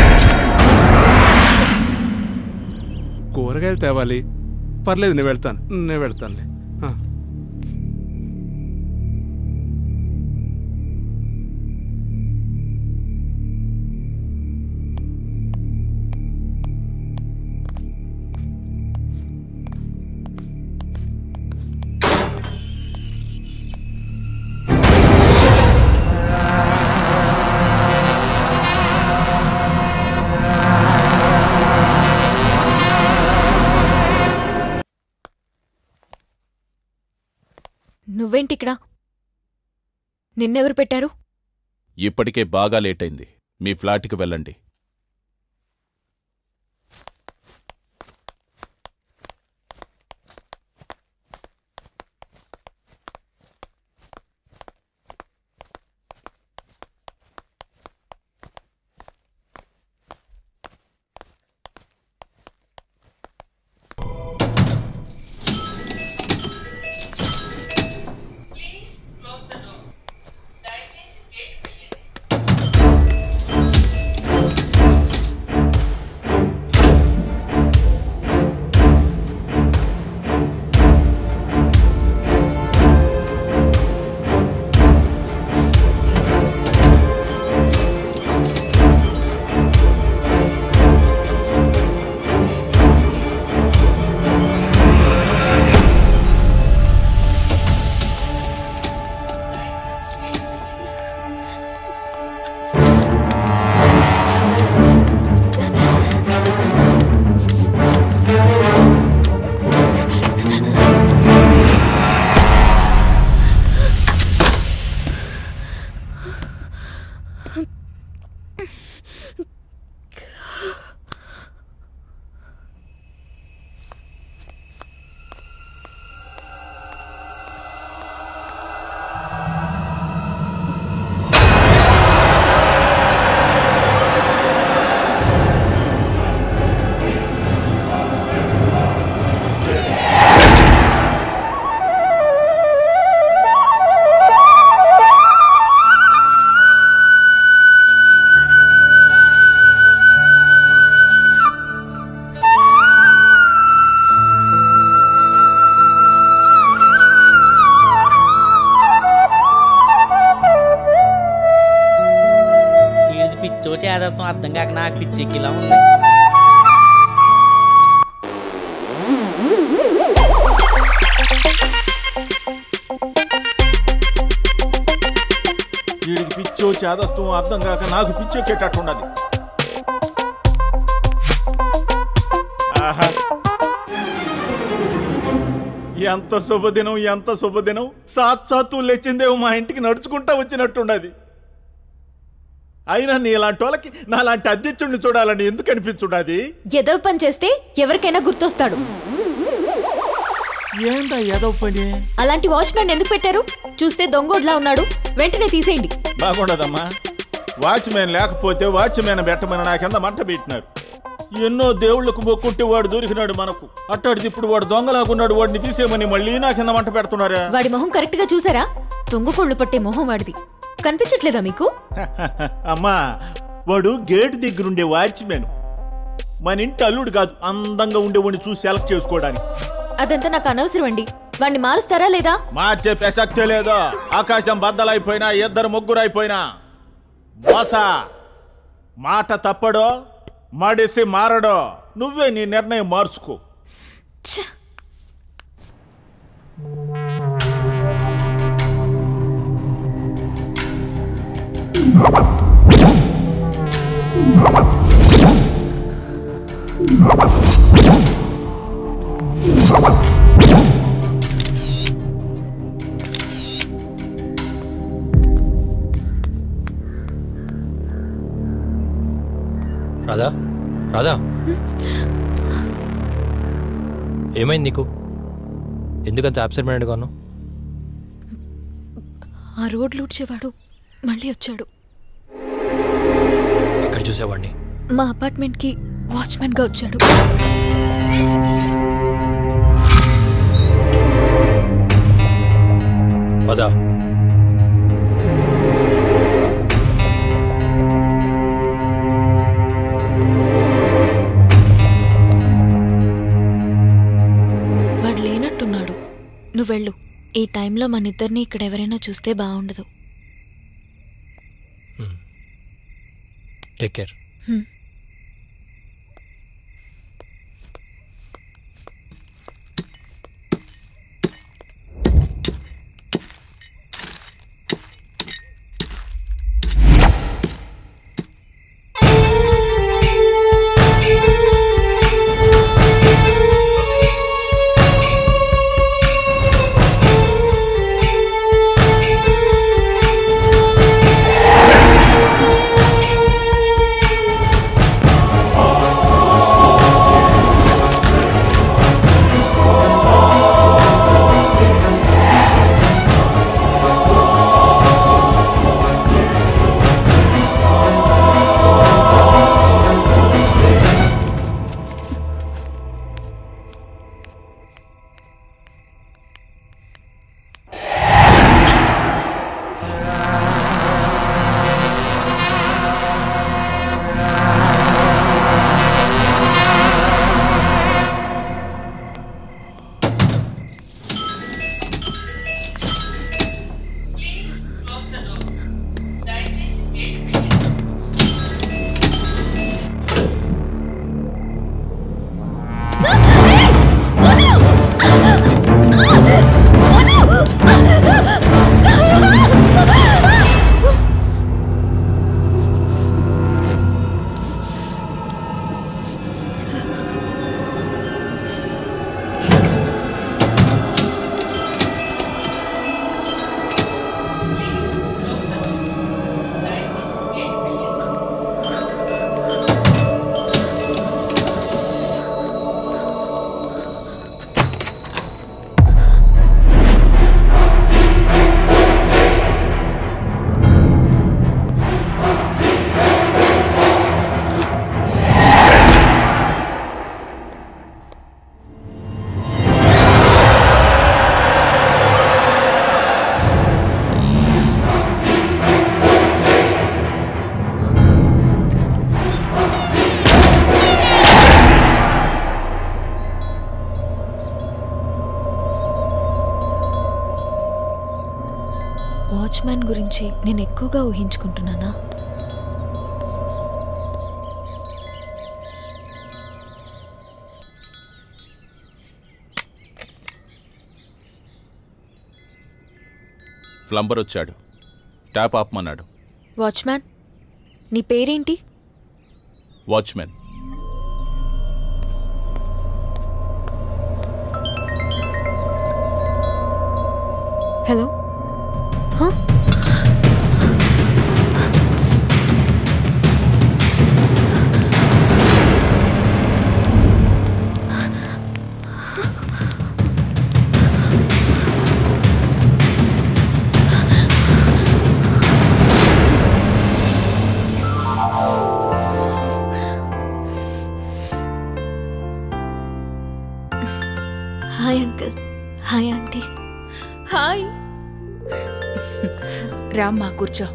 కూరగాయలు తేవాలి పర్లేదు నేను వెళ్తాను నేను వెళ్తానులే ఆ. నువ్వేంటి ఇక్కడ నిన్నెవరు పెట్టారు ఇప్పటికే బాగా లేట్ అయింది మీ ఫ్లాట్కి వెళ్ళండి వీడిది పిచ్చో చేదస్తాం అర్థం కాక నాకు పిచ్చెక్కిలా ఉంది వీడికి పిచ్చో చేదస్తూ అర్థం కాక నాకు పిచ్చెక్కేటట్టున్నది ఆహా ఎంత శుభదినం ఎంత శుభదినం సాక్షాత్తు లేచిందేమో మా ఇంటికి నడుచుకుంటా వచ్చినట్టున్నది అయినా నీలాంటి వాళ్ళకి నాలాంటి అధ్యక్షుడిని చూడాలని ఎందుకు అనిపించున్నది ఏదో పని చేస్తే ఎవరికైనా గుర్తొస్తాడు ఏంటా ఏదో పని అలాంటి వాచ్మెన్ ఎందుకు పెట్టారు చూస్తే దొంగోడ్లా ఉన్నాడు వెంటనే తీసేయండి బాగుండదమ్మా వాచ్మెన్ లేకపోతే వాచ్మెన్ పెట్టమని నా కింద మంట పెట్టినారు ఎన్నో దేవుళ్ళకు మొక్కుంటే వాడు దొరికినాడు మనకు అట్టాడిది ఇప్పుడు వాడు దొంగలాగున్నాడు వాడిని తీసేయమని మళ్ళీ నా కింద మంట పెడుతున్నారా వాడి మొహం కరెక్ట్ గా చూసారా దొంగకోళ్ళు పట్టే మొహం వాడిది కనిపించట్లేదా మీకు అమ్మా వాడు గేట్ దగ్గరుండే వాచ్మెన్ మన ఇంటి అల్లుడు కాదు అందంగా ఉండేవాడిని చూసి సెలెక్ట్ చేసుకోవడానికి అదంతా నాకు అనవసరం అండి వాడిని మారుస్తారా లేదా మార్చే ప్రసక్తే లేదో ఆకాశం బద్దలైపోయినా ఇద్దరు ముగ్గురు అయిపోయినా మోస మాట తప్పడో మడిసి మారడో నువ్వే నీ నిర్ణయం మార్చుకో రాధా రాధా ఏమైంది నీకు ఎందుకంత అబ్సెంట్ మైండ్గా ఉన్నావు ఆ రోడ్లు ఊడ్చేవాడు మళ్ళీ వచ్చాడు ఎక్కడ చూసేవాడిని మా అపార్ట్మెంట్ కి వాచ్మెన్ గా వచ్చాడు పదా ఈ టైంలో మన ఇద్దరిని ఇక్కడ ఎవరైనా చూస్తే బాగుండదు టేక్ కేర్ హ్మ్. వాచ్మ్యాన్ గురించి నేను ఎక్కువగా ఊహించుకుంటున్నానా ప్లంబర్ వచ్చాడు ట్యాప్ ఆపమన్నాడు వాచ్మ్యాన్ నీ పేరేంటి వాచ్మెన్ హలో హ? Hi uncle hi aunty hi రామ్మా కూర్చో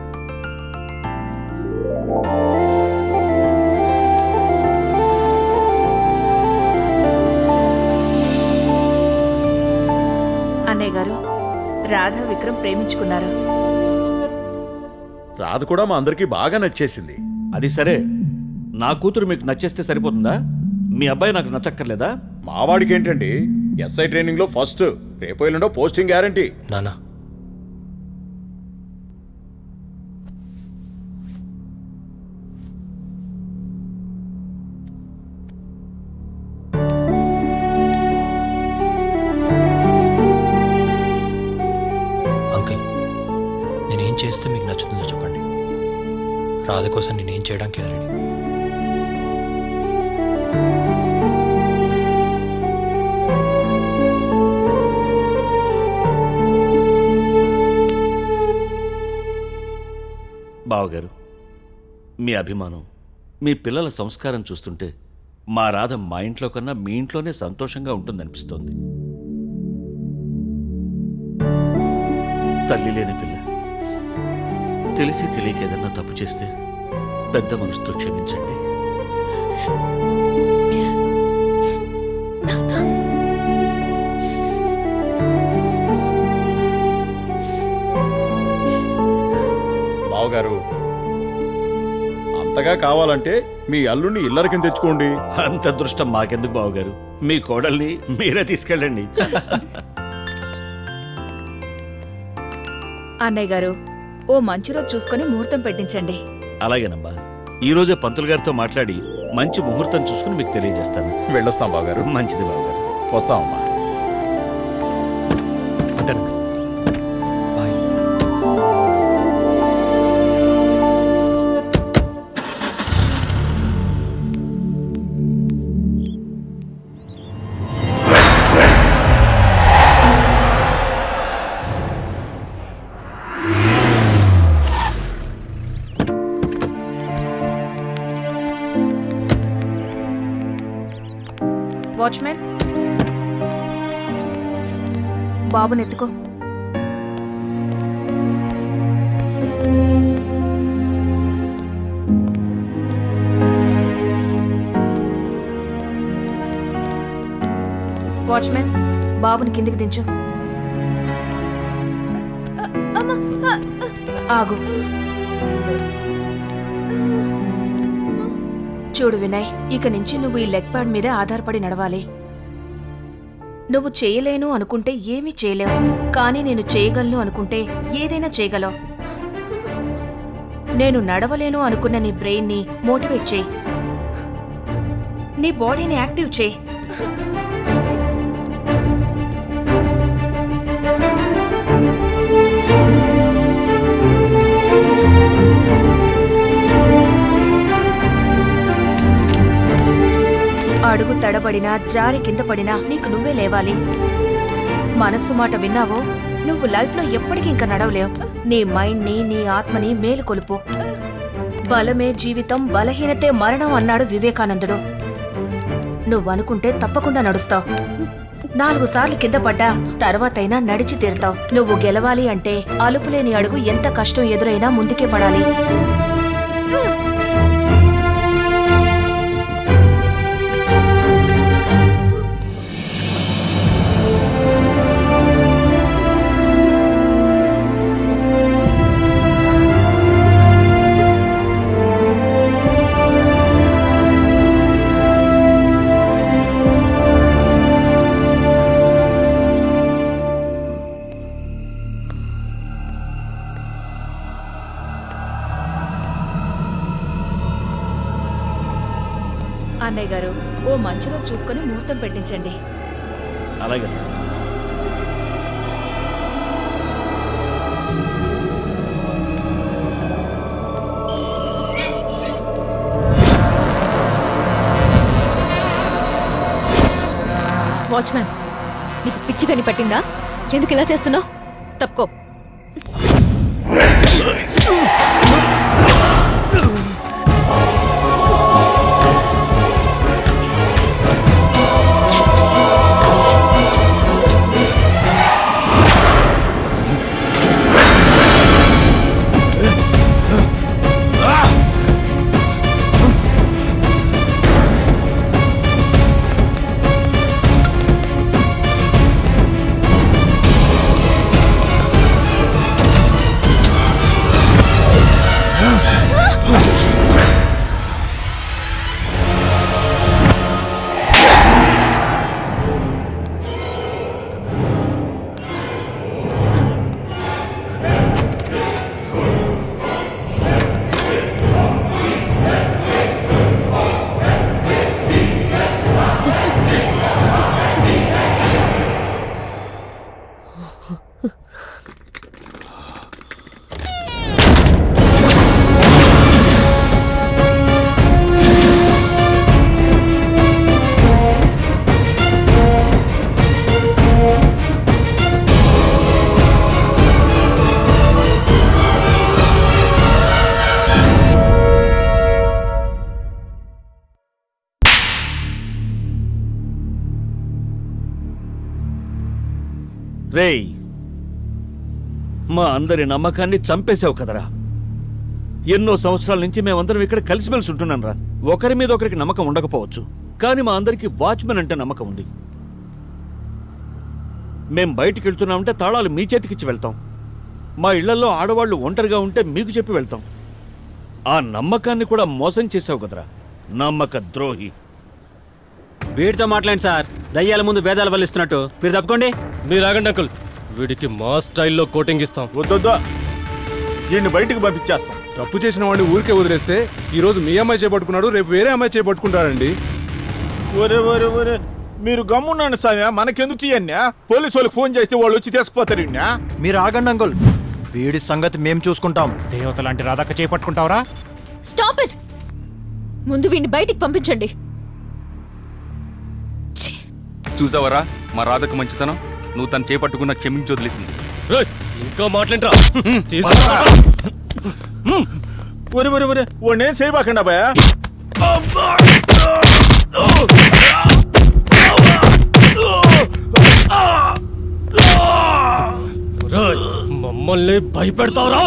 అన్నయ్య గారు రాధ విక్రమ్ ప్రేమించుకున్నారు రాధ కూడా మా అందరికీ బాగా నచ్చేసింది అది సరే నా కూతురు మీకు నచ్చేస్తే సరిపోతుందా మీ అబ్బాయి నాకు నచ్చక్కర్లేదా మావాడికి ఏంటండి ఎస్ఐ ట్రైనింగ్ లో ఫస్ట్ రేపు ఎల్లుండో పోస్టింగ్ గ్యారంటీ నానా అంకుల్ నేనేం చేస్తే మీకు నచ్చుతుందో చెప్పండి రాధ కోసం నేనేం చేయడానికి రెడీ బావగారు మీ అభిమానం మీ పిల్లల సంస్కారం చూస్తుంటే మా రాధ మా ఇంట్లో కన్నా మీ ఇంట్లోనే సంతోషంగా ఉంటుందనిపిస్తోంది తల్లి లేని పిల్ల తెలిసి తెలియక ఏదన్నా తప్పు చేస్తే పెద్ద మనసుతో క్షమించండి బావగారు అంతగా కావాలంటే మీ అల్లుడిని ఇల్లరికం తెచ్చుకోండి అంత దృష్టం మాకెందుకు బావగారు మీ కోడల్ని మీరే తీసుకెళ్ళండి అన్నయ్య గారు ఓ మంచి రోజు చూసుకొని ముహూర్తం పెట్టించండి అలాగేనమ్మా ఈ రోజే పంతులు గారితో మాట్లాడి మంచి ముహూర్తం చూసుకుని మీకు తెలియజేస్తాను వెళ్ళొస్తాం బావగారు మంచిది బావగారు వస్తామమ్మా వాచ్మెన్ బాబుని ఎత్తుకో వాచ్మెన్ బాబుని కిందికి దించు ఆగు చూడు వినయ్ ఇక నుంచి నువ్వు ఈ లెగ్ ప్యాడ్ మీదే ఆధారపడి నడవాలి నువ్వు చేయలేను అనుకుంటే ఏమీ చేయలేవు కానీ నేను చేయగలను అనుకుంటే ఏదైనా చేయగలవు నేను నడవలేను అనుకున్న నీ బ్రెయిన్ని మోటివేట్ చేయి నీ బాడీని యాక్టివ్ చేయి అడుగు తడబడినా జారి కింద పడినా నీకు నువ్వే లేవాలి మనస్సు మాట విన్నావో నువ్వు లైఫ్లో ఎప్పటికీ ఇంకా నడవలేవు నీ మైండ్ని నీ ఆత్మని మేలుకొలుపు బలమే జీవితం బలహీనతే మరణం అన్నాడు వివేకానందుడు నువ్వనుకుంటే తప్పకుండా నడుస్తావు నాలుగు సార్లు కింద పడ్డా తర్వాతైనా నడిచి తీరుతావు నువ్వు గెలవాలి అంటే అలుపులేని అడుగు ఎంత కష్టం ఎదురైనా ముందుకే పడాలి అన్నయ్య గారు ఓ మంచి రోజు చూసుకొని ముహూర్తం పెట్టించండి అలాగే వాచ్మ్యాన్ నీకు పిచ్చి కని పట్టిందా ఎందుకు ఇలా చేస్తున్నావు తప్పుకో రేయ్ మా అందరి నమ్మకాన్ని చంపేశావు కదరా ఎన్నో సంవత్సరాల నుంచి మేమందరం ఇక్కడ కలిసిమెలిసి ఉంటున్నాం రా ఒకరి మీద ఒకరికి నమ్మకం ఉండకపోవచ్చు కానీ మా అందరికి వాచ్మెన్ అంటే నమ్మకం ఉంది మేం బయటికి వెళ్తున్నామంటే తాళాలు మీ చేతికిచ్చి వెళ్తాం మా ఇళ్లలో ఆడవాళ్ళు ఒంటరిగా ఉంటే మీకు చెప్పి వెళ్తాం ఆ నమ్మకాన్ని కూడా మోసం చేసావు కదరా నమ్మక ద్రోహి వీడితో మాట్లాడండి సార్ దయ్యాల ముందు వేదాలు వల్లిస్తున్నట్టు మీరు తప్పుకోండి మీరు ఆగండి అంకుల్ వీడికి మా స్టైల్లో కోటింగ్ ఇస్తాం వద్దొద్దా ఈయన్ని బయటికి పంపించేస్తాం తప్పు చేసిన వాడిని ఊరికే వదిలేస్తే ఈ రోజు మీ అమ్మాయి చేపట్టుకున్నాడు రేపు వేరే అమ్మాయి చేపట్టుకుంటారండి ఒరే ఒరే ఒరే మీరు గమ్మున్నాను సామ్యా మనకెందుకు ఇవన్నీ పోలీసు వాళ్ళకి ఫోన్ చేస్తే వాళ్ళు వచ్చి తీసుకుపోతారు ఇన్యా మీరు ఆగండి అంకుల్ వీడి సంగతి మేము చూసుకుంటాం దేవత లాంటి రాధక్క చేపట్టుకుంటావరా స్టాప్ ఇట్ ముందు వీడిని బయటికి పంపించండి చూసావరా మా రాధకు మంచితనం నువ్వు తను చేపట్టుకున్న క్షమించి వదిలేసింది ఇంకా మాట్లాడరా ఒరే ఒరే ఒరే వాడిని ఏం చేయబాకండి అబ్బాయ మమ్మల్ని భయపెడతావరా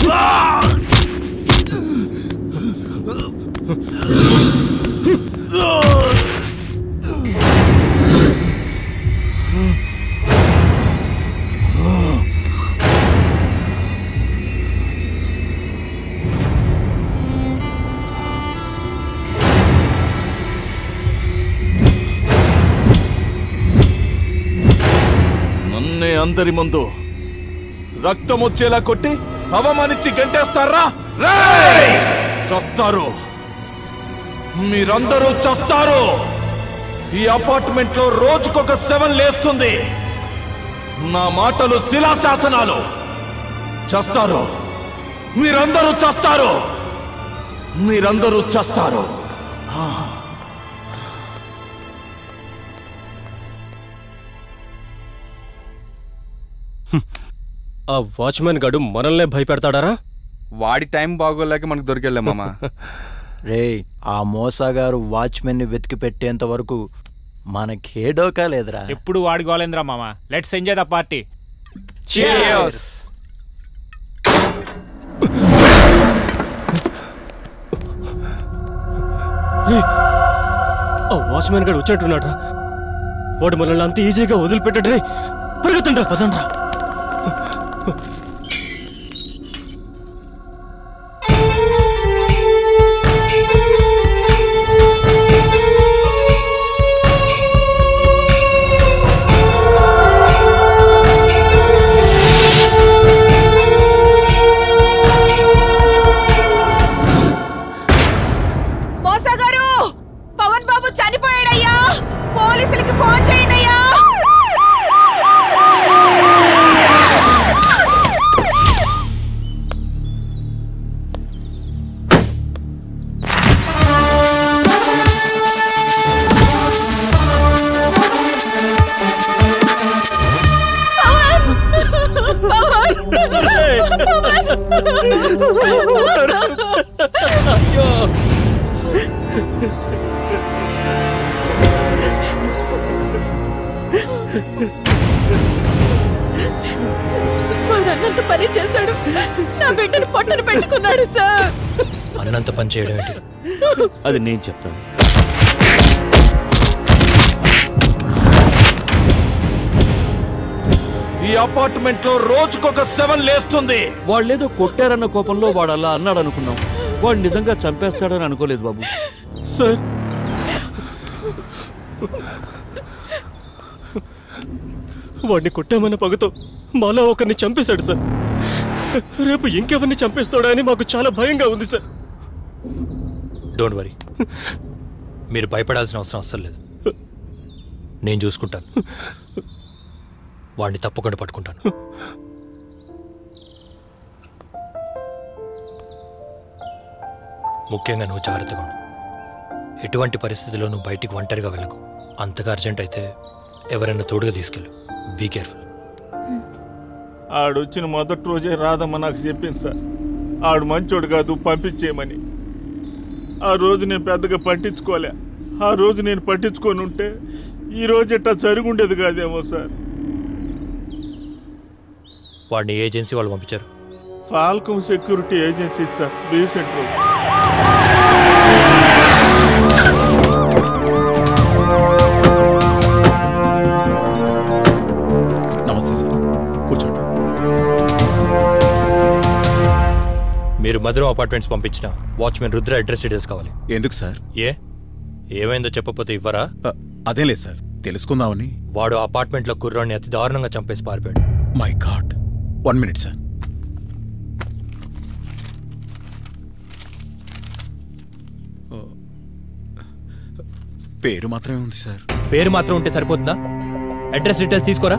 నన్నే అందరి ముందు రక్తం వచ్చేలా కొట్టి అవమానించి గంటేస్తారా రేయ్! చస్తారు మీరందరూ చస్తారు ఈ అపార్ట్మెంట్ లో రోజుకొక సెవెన్ లేస్తుంది నా మాటలు శిలాశాసనాలు చస్తారు మీరందరూ చస్తారు మీరందరూ చస్తారు ఆ వాచ్మెన్ గడు మనల్నే భయపెడతాడారా వాడి టైం బాగోలేక మనకు దొరికెళ్ళే మామ రే ఆ మోసాగారు వాచ్మెన్ ని వెతికి పెట్టేంత వరకు మనకే డోకా లేదురా ఎప్పుడు వాడి గోలేంద్రా మామ let's enjoy the party Cheers! రేయ్, ఆ వాచ్మెన్ గడు వచ్చినట్టున్నాడు వాడు మనల్ని అంత ఈజీగా వదిలిపెట్టాడు రే పరిగెత్తండి పదండ్రా మోసగారు పవన్ బాబు చనిపోయాడయ్యా పోలీసులకి ఫోన్ చేయండి అయ్యా వాడు అన్నంత పని చేశాడు నా బిడ్డను పొట్టను పెట్టుకున్నాడు సార్ అన్నంత పని చేయడం ఏంటి అది నేను చెప్తాను ఈ అపార్ట్మెంట్ లో రోజుకొక సెవెన్ లేస్తుంది వాళ్ళేదో కొట్టారన్న కోపంలో వాడు అలా అన్నాడు అనుకున్నాం వాడు నిజంగా చంపేస్తాడని అనుకోలేదు బాబు సార్ వాడిని కొట్టామన్న పగతో మాలో ఒకరిని చంపేశాడు సార్ రేపు ఇంకెవరిని చంపేస్తాడా అని మాకు చాలా భయంగా ఉంది సార్ డోంట్ వరీ మీరు భయపడాల్సిన అవసరం అస్సలు లేదు నేను చూసుకుంటాను వాడిని తప్పకుండా పట్టుకుంటాను ముఖ్యంగా నువ్వు జాగ్రత్తగా ఉండు ఎటువంటి పరిస్థితుల్లో నువ్వు బయటికి ఒంటరిగా వెళ్ళకు అంతగా అర్జెంట్ అయితే ఎవరైనా తోడుగా తీసుకెళ్ళు బీ కేర్ఫుల్ ఆడొచ్చిన మొదటి రోజే రాదమ్మ నాకు చెప్పింది సార్ ఆడు మంచోడు కాదు పంపించేయమని ఆ రోజు నేను పెద్దగా పట్టించుకోలే ఆ రోజు నేను పట్టించుకొని ఉంటే ఈ రోజు ఇట్టా జరుగుండేది కాదేమో సార్ వాడిని ఏజెన్సీ వాళ్ళు పంపించారు Falcon security agency sir decent నమస్తే సార్ కూర్చోండి మీరు మధురం అపార్ట్మెంట్స్ పంపించిన వాచ్మెన్ రుద్ర అడ్రస్ డీటెయిల్స్ కావాలి ఎందుకు సార్ ఏ ఏమైందో చెప్పకపోతే ఇవ్వరా అదేం లేదు సార్ తెలుసుకుందామని వాడు అపార్ట్మెంట్ లో కుర్రాన్ని అతి దారుణంగా చంపేసి పారిపోయాడు my god one minute sir పేరు మాత్రమే ఉంది సార్ పేరు మాత్రం ఉంటే సరిపోతుందా అడ్రస్ డీటెయిల్స్ తీసుకోరా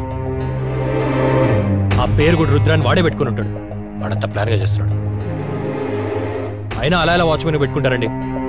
ఆ పేరు కూడా రుద్రాన్ని వాడే పెట్టుకుని ఉంటాడు వాడంతా ప్లాన్గా చేస్తున్నాడు అయినా అలా ఎలా వాచ్మెన్ పెట్టుకుంటారండి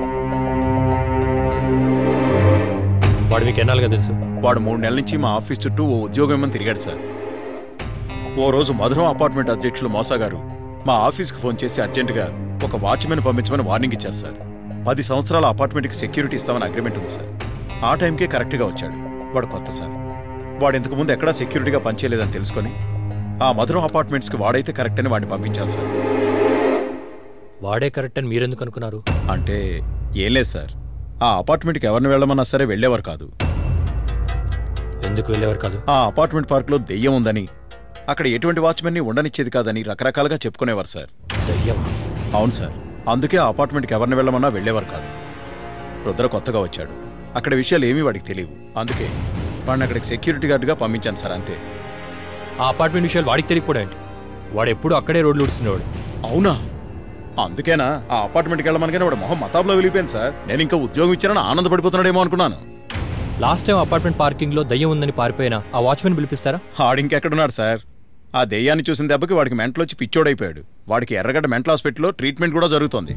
వాడు మీకు ఎన్నాళ్ళుగా తెలుసు వాడు మూడు నెలల నుంచి మా ఆఫీస్ చుట్టూ ఓ ఉద్యోగం ఏమని తిరిగాడు సార్ ఓ రోజు మధురం అపార్ట్మెంట్ అధ్యక్షులు మోసా గారు మా ఆఫీస్కి ఫోన్ చేసి అర్జెంటుగా ఒక వాచ్మెన్ పంపించమని వార్నింగ్ ఇచ్చారు సార్ పది సంవత్సరాల అపార్ట్మెంట్కి సెక్యూరిటీ ఇస్తామని అగ్రిమెంట్ ఉంది సార్ ఆ టైంకే కరెక్ట్గా వచ్చాడు వాడు కొత్త సార్ వాడు ఇంతకు ముందు ఎక్కడా సెక్యూరిటీగా పనిచేయలేదని తెలుసుకొని ఆ మధురం అపార్ట్మెంట్స్కి వాడైతే కరెక్ట్ అని వాడిని పంపించాలి సార్ వాడే కరెక్ట్ అని మీరెందుకు అనుకున్నారు అంటే ఏం లేదు సార్ ఆ అపార్ట్మెంట్కి ఎవరిని వెళ్ళమన్నా సరే వెళ్ళేవారు కాదు ఎందుకు వెళ్ళేవారు కాదు ఆ అపార్ట్మెంట్ పార్క్లో దెయ్యం ఉందని అక్కడ ఎటువంటి వాచ్మెన్ని ఉండనిచ్చేది కాదని రకరకాలుగా చెప్పుకునేవారు సార్ దెయ్యం అవును సార్ అందుకే ఆ అపార్ట్మెంట్కి ఎవరిని వెళ్ళమన్నా వెళ్ళేవారు కాదు రుద్ర కొత్తగా వచ్చాడు అక్కడ విషయాలు ఏమీ వాడికి తెలియవు అందుకే వాడిని అక్కడికి సెక్యూరిటీ గార్డుగా పంపించాను సార్ అంతే ఆ అపార్ట్మెంట్ విషయాలు వాడికి తెలియకపోవడం ఏంటి వాడు ఎప్పుడు అక్కడే రోడ్లు ఉడుస్తున్నవాడు అవునా అందుకేనా ఆ అపార్ట్మెంట్కి వెళ్ళమనగానే వాడు మొహం మతాబ్లో వెళ్ళిపోయింది సార్ నేను ఇంకా ఉద్యోగం ఇచ్చానని ఆనందపడిపోతున్నాడేమో అనుకున్నాను లాస్ట్ టైం అపార్ట్మెంట్ పార్కింగ్ లో దయ్యం ఉందని పారిపోయినా ఆ వాచ్మెన్ పిలిపిస్తారా ఆడింకెక్కడున్నాడు సార్ ఆ దెయ్యాన్ని చూసిన దెబ్బకి వాడికి మెంటలొచ్చి పిచ్చోడైపోయాడు వాడికి ఎర్రగడ్డ మెంటల్ హాస్పిటల్లో ట్రీట్మెంట్ కూడా జరుగుతోంది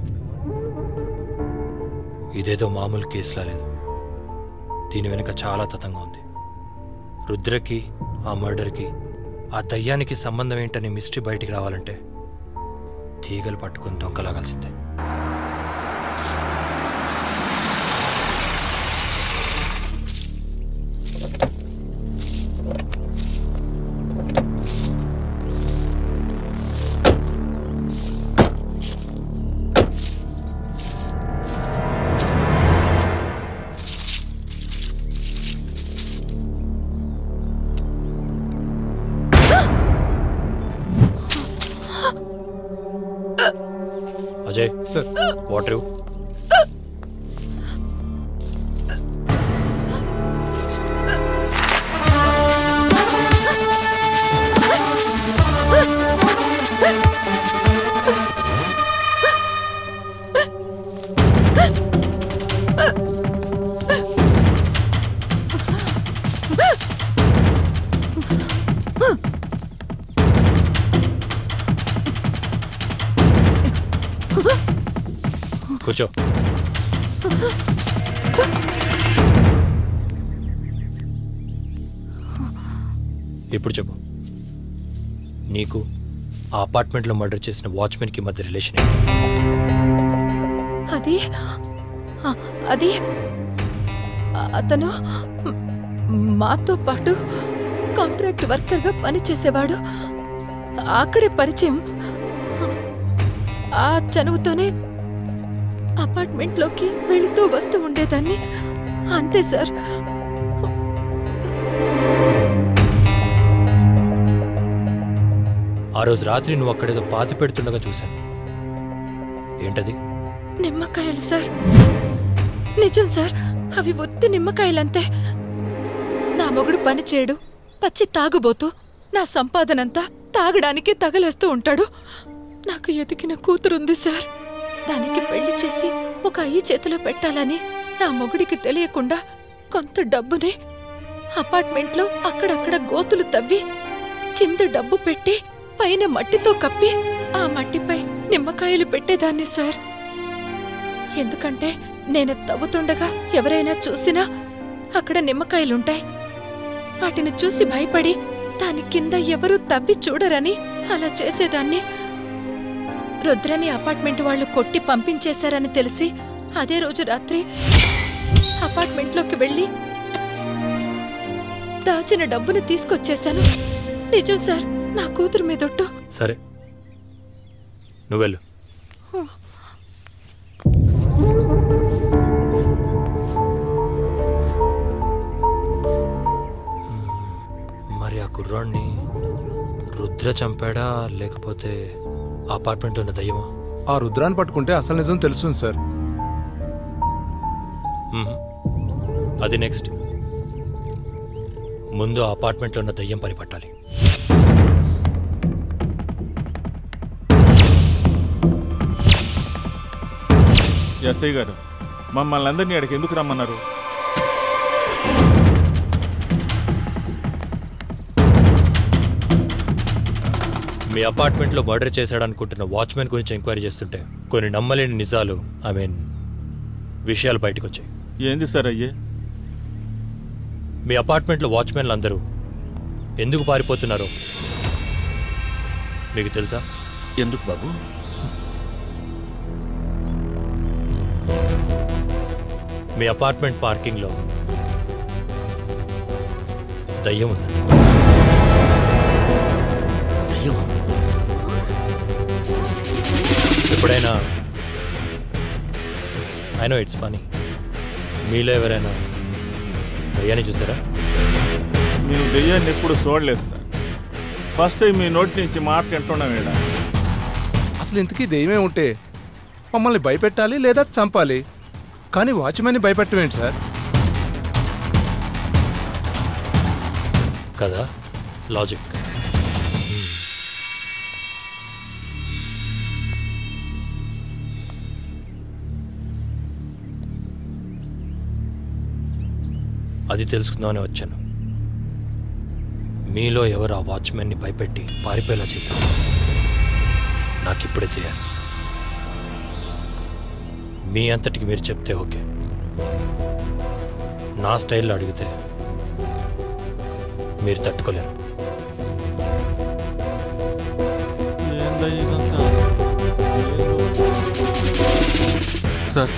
ఇదేదో మామూలు కేసులా లేదు దీని వెనుక చాలా తతంగా ఉంది రుద్రకి ఆ మర్డర్కి ఆ దయ్యానికి సంబంధం ఏంటనే మిస్టరీ బయటికి రావాలంటే తీగలు పట్టుకొని దొంగలాగాల్సిందే అజయ్ సార్ వాటర్ ఇవ్వు. కూర్చో ఇప్పుడు చెప్పు నీకు ఆ అపార్ట్మెంట్లో మర్డర్ చేసిన వాచ్మెన్కి మధ్య రిలేషన్ ఏంటి అది ఆ, అది అతను మాతో పాటు కాంట్రాక్ట్ వర్కర్గా పనిచేసేవాడు అక్కడే పరిచయం ఆ చనువుతోనే అపార్ట్మెంట్లోకి వెళుతూ వస్తూ ఉండేదాన్ని అంతే సార్ ఆ రోజు రాత్రి నువ్వు అక్కడేదో పాతి పెడుతుండగా చూశాను ఏంటది నిమ్మకాయలు సార్ నిజం సార్ అవి ఒత్తి నిమ్మకాయలంతే నా మొగుడు పని చేయడు పచ్చి తాగుబోతూ నా సంపాదనంతా తాగడానికి తగలేస్తూ ఉంటాడు నాకు ఎదిగిన కూతురుంది సార్ దానికి పెళ్లి చేసి ఒక అయ్యి చేతిలో పెట్టాలని నా మొగుడికి తెలియకుండా కొంత డబ్బుని అపార్ట్మెంట్లో అక్కడక్కడ గోతులు తవ్వి కింద డబ్బు పెట్టి పైన మట్టితో కప్పి ఆ మట్టిపై నిమ్మకాయలు పెట్టేదాన్ని సార్ ఎందుకంటే నేను తవ్వుతుండగా ఎవరైనా చూసినా అక్కడ నిమ్మకాయలుంటాయి వాటిని చూసి భయపడి దాని కింద ఎవరూ తవ్వి చూడరని అలా చేసేదాన్ని రుద్రని అపార్ట్మెంట్ వాళ్ళు కొట్టి పంపించేశారని తెలిసి అదే రోజు రాత్రి అపార్ట్మెంట్లోకి వెళ్ళి దాచిన డబ్బుని తీసుకొచ్చేశాను నిజం సార్ నా కూతురు మీదొట్టు సరే నువ్వు వెళ్ళు మరి ఆ కుర్రాడిని రుద్ర చంపాడా లేకపోతే ఆ అపార్ట్మెంట్లో ఉన్న దయ్యమా ఆ రుద్రాన్ని పట్టుకుంటే అసలు నిజం తెలుస్తుంది సార్ మ్మ్. అది నెక్స్ట్ ముందు ఆ అపార్ట్మెంట్లో ఉన్న దయ్యం పని పట్టాలి ఎస్ఐ గారు మమ్మల్ని అందరినీ అక్కడికి ఎందుకు రమ్మన్నారు మీ అపార్ట్మెంట్లో మర్డర్ చేశాడనుకుంటున్న వాచ్మెన్ గురించి ఎంక్వైరీ చేస్తుంటే కొన్ని నమ్మలేని నిజాలు ఐ మీన్ విషయాలు బయటకు వచ్చాయి ఏంది సార్ అయ్యే మీ అపార్ట్మెంట్లో వాచ్మెన్లు అందరూ ఎందుకు పారిపోతున్నారో మీకు తెలుసా ఎందుకు బాబు మీ అపార్ట్మెంట్ పార్కింగ్లో దయ్యం ఉంది దయ్యమా ఎప్పుడైనా ఐ నో ఇట్స్ ఫనీ మీలో ఎవరైనా దయ్యాన్ని చూసారా మేము దెయ్యాన్ని ఎప్పుడు చూడలేదు సార్ ఫస్ట్ టైం మీ నోటి నుంచి మాట వింటున్నాం ఈడ అసలు ఇంతకీ దెయ్యమే ఉంటే మమ్మల్ని భయపెట్టాలి లేదా చంపాలి కానీ వాచ్మెన్ని భయపెట్టమేంటి సార్ కదా లాజిక్ అది తెలుసుకుందామని వచ్చాను మీలో ఎవరు ఆ వాచ్మెన్ని భయపెట్టి పారిపోయేలా చేశారు నాకు ఇప్పుడే తెలియాలి మీ అంతటికి మీరు చెప్తే ఓకే నా స్టైల్లో అడిగితే మీరు తట్టుకోలేరు ఏందయ్య ఇదంతా సార్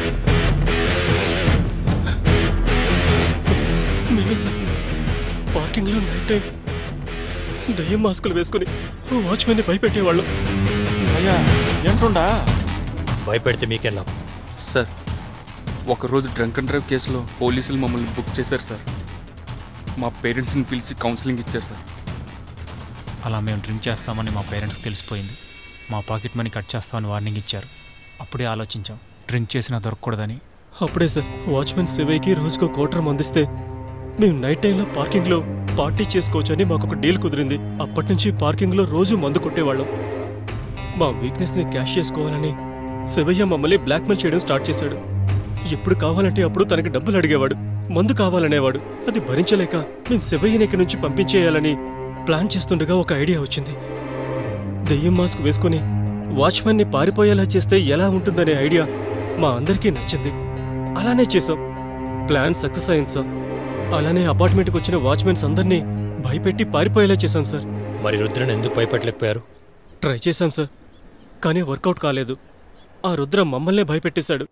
మేమే సార్ పార్కింగ్లో నైట్ టైం దయ్యం మాస్కులు వేసుకుని వాచ్మెన్ని భయపెట్టేవాళ్ళం అయ్యా ఏంటుండా భయపెడితే మీకేం లాభం సార్ ఒకరోజు డ్రంక్ అండ్ డ్రైవ్ కేసులో పోలీసులు మమ్మల్ని బుక్ చేశారు సార్ మా పేరెంట్స్ని పిలిచి కౌన్సిలింగ్ ఇచ్చారు సార్ అలా మేము డ్రింక్ చేస్తామని మా పేరెంట్స్కి తెలిసిపోయింది మా పాకెట్ మనీ కట్ చేస్తామని వార్నింగ్ ఇచ్చారు అప్పుడే ఆలోచించాం డ్రింక్ చేసినా దొరకకూడదని అప్పుడే సార్ వాచ్మెన్ శివయ్యకి రోజుకో క్వార్టర్ మందిస్తే మేము నైట్ టైంలో పార్కింగ్లో పార్టీ చేసుకోవచ్చని మాకు ఒక డీల్ కుదిరింది అప్పటి నుంచి పార్కింగ్లో రోజు మందు కొట్టేవాళ్ళం మా వీక్నెస్ని క్యాష్ చేసుకోవాలని శివయ్య మమ్మల్ని బ్లాక్మెయిల్ చేయడం స్టార్ట్ చేశాడు ఎప్పుడు కావాలంటే అప్పుడు తనకి డబ్బులు అడిగేవాడు మందు కావాలనేవాడు అది భరించలేక మేము శివయ్యని ఇక్కడి నుంచి పంపించేయాలని ప్లాన్ చేస్తుండగా ఒక ఐడియా వచ్చింది దెయ్యం మాస్క్ వేసుకుని వాచ్మెన్ని పారిపోయేలా చేస్తే ఎలా ఉంటుందనే ఐడియా మా అందరికీ నచ్చింది అలానే చేసాం ప్లాన్ సక్సెస్ అయింది సార్ అలానే అపార్ట్మెంట్కి వచ్చిన వాచ్మెన్స్ అందరినీ భయపెట్టి పారిపోయేలా చేశాం సార్ మరి రుద్రని ఎందుకు భయపెట్టలేకపోయారు ట్రై చేశాం సార్ కానీ వర్కౌట్ కాలేదు ఆ రుద్ర మమ్మల్నే భయపెట్టేశాడు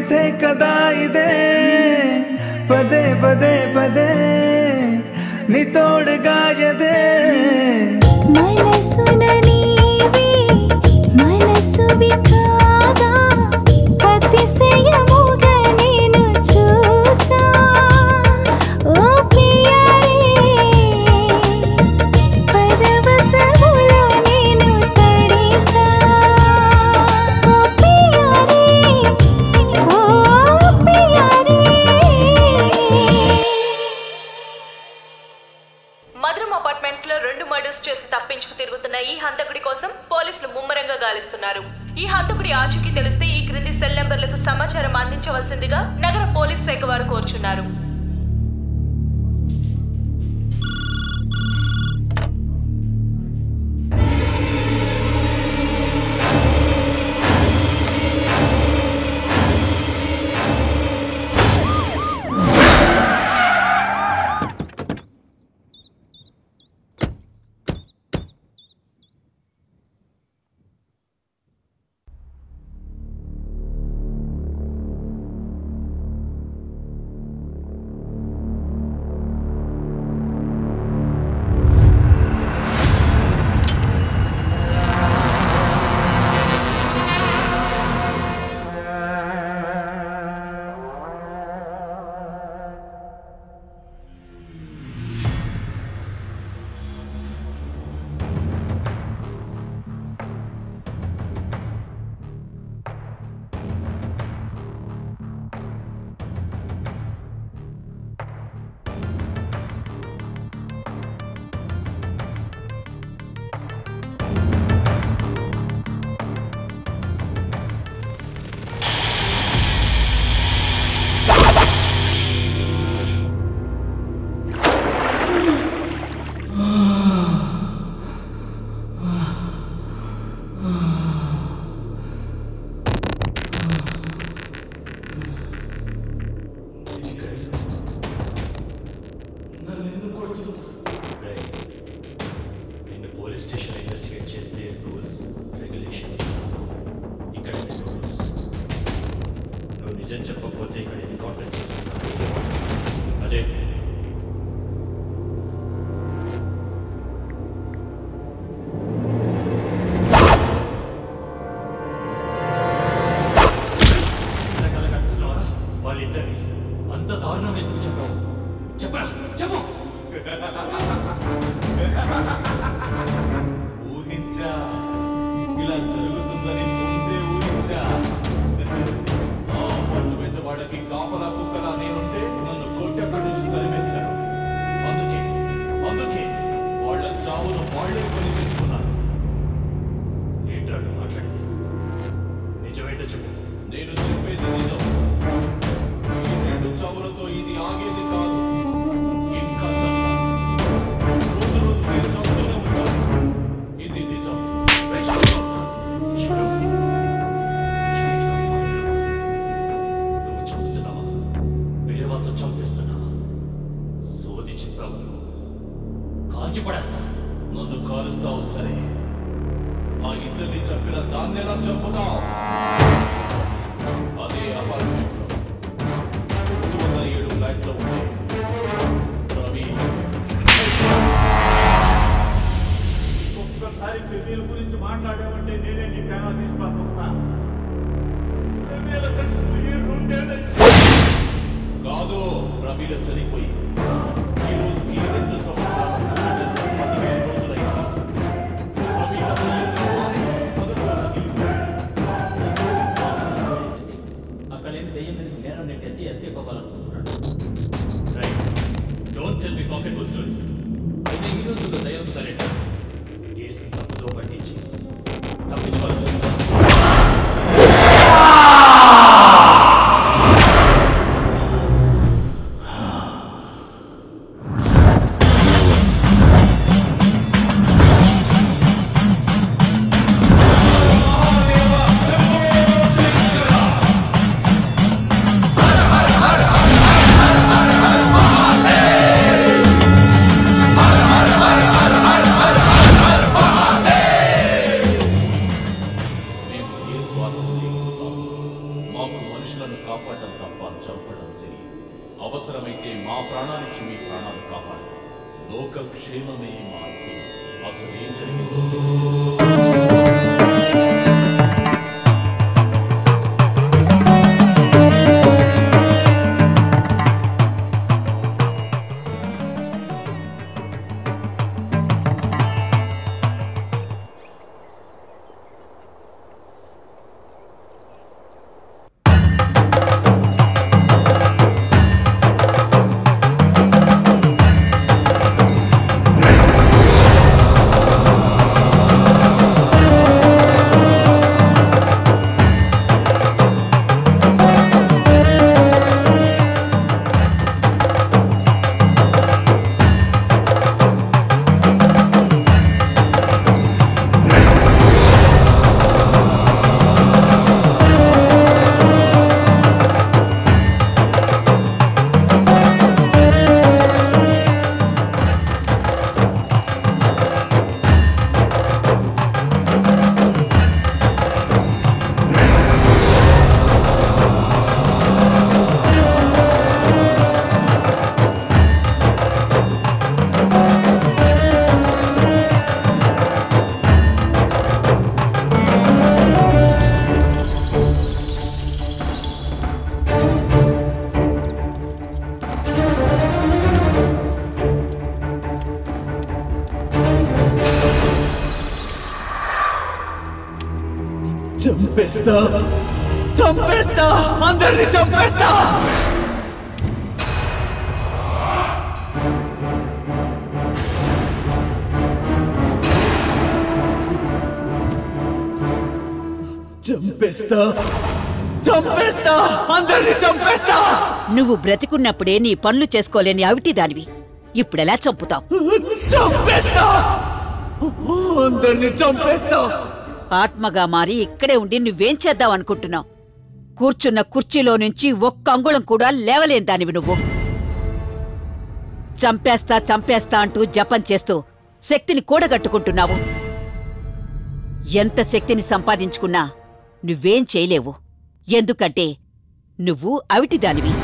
వ్యథే కదా ఇదే పదే పదే పదే నీ తోడుగా ఎదే మనసున నీవే మనసువి కాగా అతిశయముగా నేను చూసా ఓ ప్రియారే పరవశములో నేను తడిసా ఓ ప్రియారే ఓ ప్రియారే మధురం అపార్ట్మెంట్స్ లో రెండు మర్డర్స్ చేసి తప్పించుకు తిరుగుతున్న ఈ హంతకుడి కోసం పోలీసులు ముమ్మరంగా గాలిస్తున్నారు ఈ హంతకుడి ఆచూకీ తెలిస్తే ఈ క్రింది సెల్ నెంబర్లకు సమాచారం అందించవలసిందిగా నగర పోలీస్ శాఖ వారు కోరుచున్నారు నిన్ను పోలీస్ స్టేషన్ ఇన్వెస్టిగేట్ చేస్తే రూల్స్ రెగ్యులేషన్స్ ఇక్కడ రూల్స్ నువ్వు నిజం చెప్పకపోతే ఇక్కడ ఎన్కౌంటర్ చేస్తున్నా అజయ్ వాళ్ళిద్దరిని అంత దారుణం ఎందుకు చెప్పావు చెప్పరా చెప్పు ఊహించా ఇలా జరుగుతుందని ముందే ఊహించా ఆ అపార్ట్మెంట్ వాడికి కాపలా కుక్కలా నేనుంటే నన్ను కొట్టెక్కడి నుంచి తరిమేశారు అందుకే అందుకే వాళ్ళ చావును వాళ్ళే కొని తెచ్చుకున్నారు ఏంటాడు మాట్లాడి నిజమేంటో చెప్పు నేను చెప్పేది నిజం ఈ రెండు చావులతో ఇది ఆగేది కాదు ఇంకా చస్తాను రోజు రోజు నేను చస్తూనే ఉంటాను ఇది నిజం నువ్వు చంపుతున్నావా వేరే వాళ్ళతో చంపిస్తున్నావా సోది చెప్పావు కాల్చి పడేస్తా నన్ను కాలుస్తావు సరే ఆ ఇద్దరిని చంపిన దాన్నెలా చంపుతావు అదే అపార్ట్మెంట్ మూడు వందల ఏడు ఫ్లాట్ లో ఉండే రవి ఒక్కసారి పెమీల గురించి మాట్లాడావంటే నేనే నీ పేనా తీసి పట్టుకుంటా పెమీల చచ్చిపోయి రెండేళ్ళ కాదు రబీల చనిపోయి ఈ రోజుకి రెండు సంవత్సరాల పదిహేను రోజులైంది రబీల ఉయ్యాలలో మారి మొదట్లో తగిలింది. అక్కడ లేని దెయ్యం మీద నేరం నెట్టేసి ఎస్కేప్ అవ్వాలనుకుంటున్నాడు don't tell me pocket bull stories అయినా ఈ రోజుల్లో దయ్యాలుతారేట కేసు తప్పుదో పట్టించి తప్పించుకోవాలి చూస్తా క్షేమమే మా ధ్యేయం. అసలేం జరిగిందో చంపేస్తా చంపేస్తా అందరిని చంపేస్తా చంపేస్తా చంపేస్తా అందరిని చంపేస్తా నువ్వు బ్రతికున్నప్పుడే నీ పనులు చేసుకోలేని అవిటి దానివి ఇప్పుడెలా చంపుతావు చంపేస్తా అందరిని చంపేస్తా ఆత్మగా మారి ఇక్కడే ఉండి నువ్వేం చేద్దాం అనుకుంటున్నావు కూర్చున్న కుర్చీలో నుంచి ఒక్క అంగుళం కూడా లేవలేని దానివి నువ్వు చంపేస్తా చంపేస్తా అంటూ జపం చేస్తూ శక్తిని కూడగట్టుకుంటున్నావు ఎంత శక్తిని సంపాదించుకున్నా నువ్వేం చేయలేవు ఎందుకంటే నువ్వు అవిటిదానివి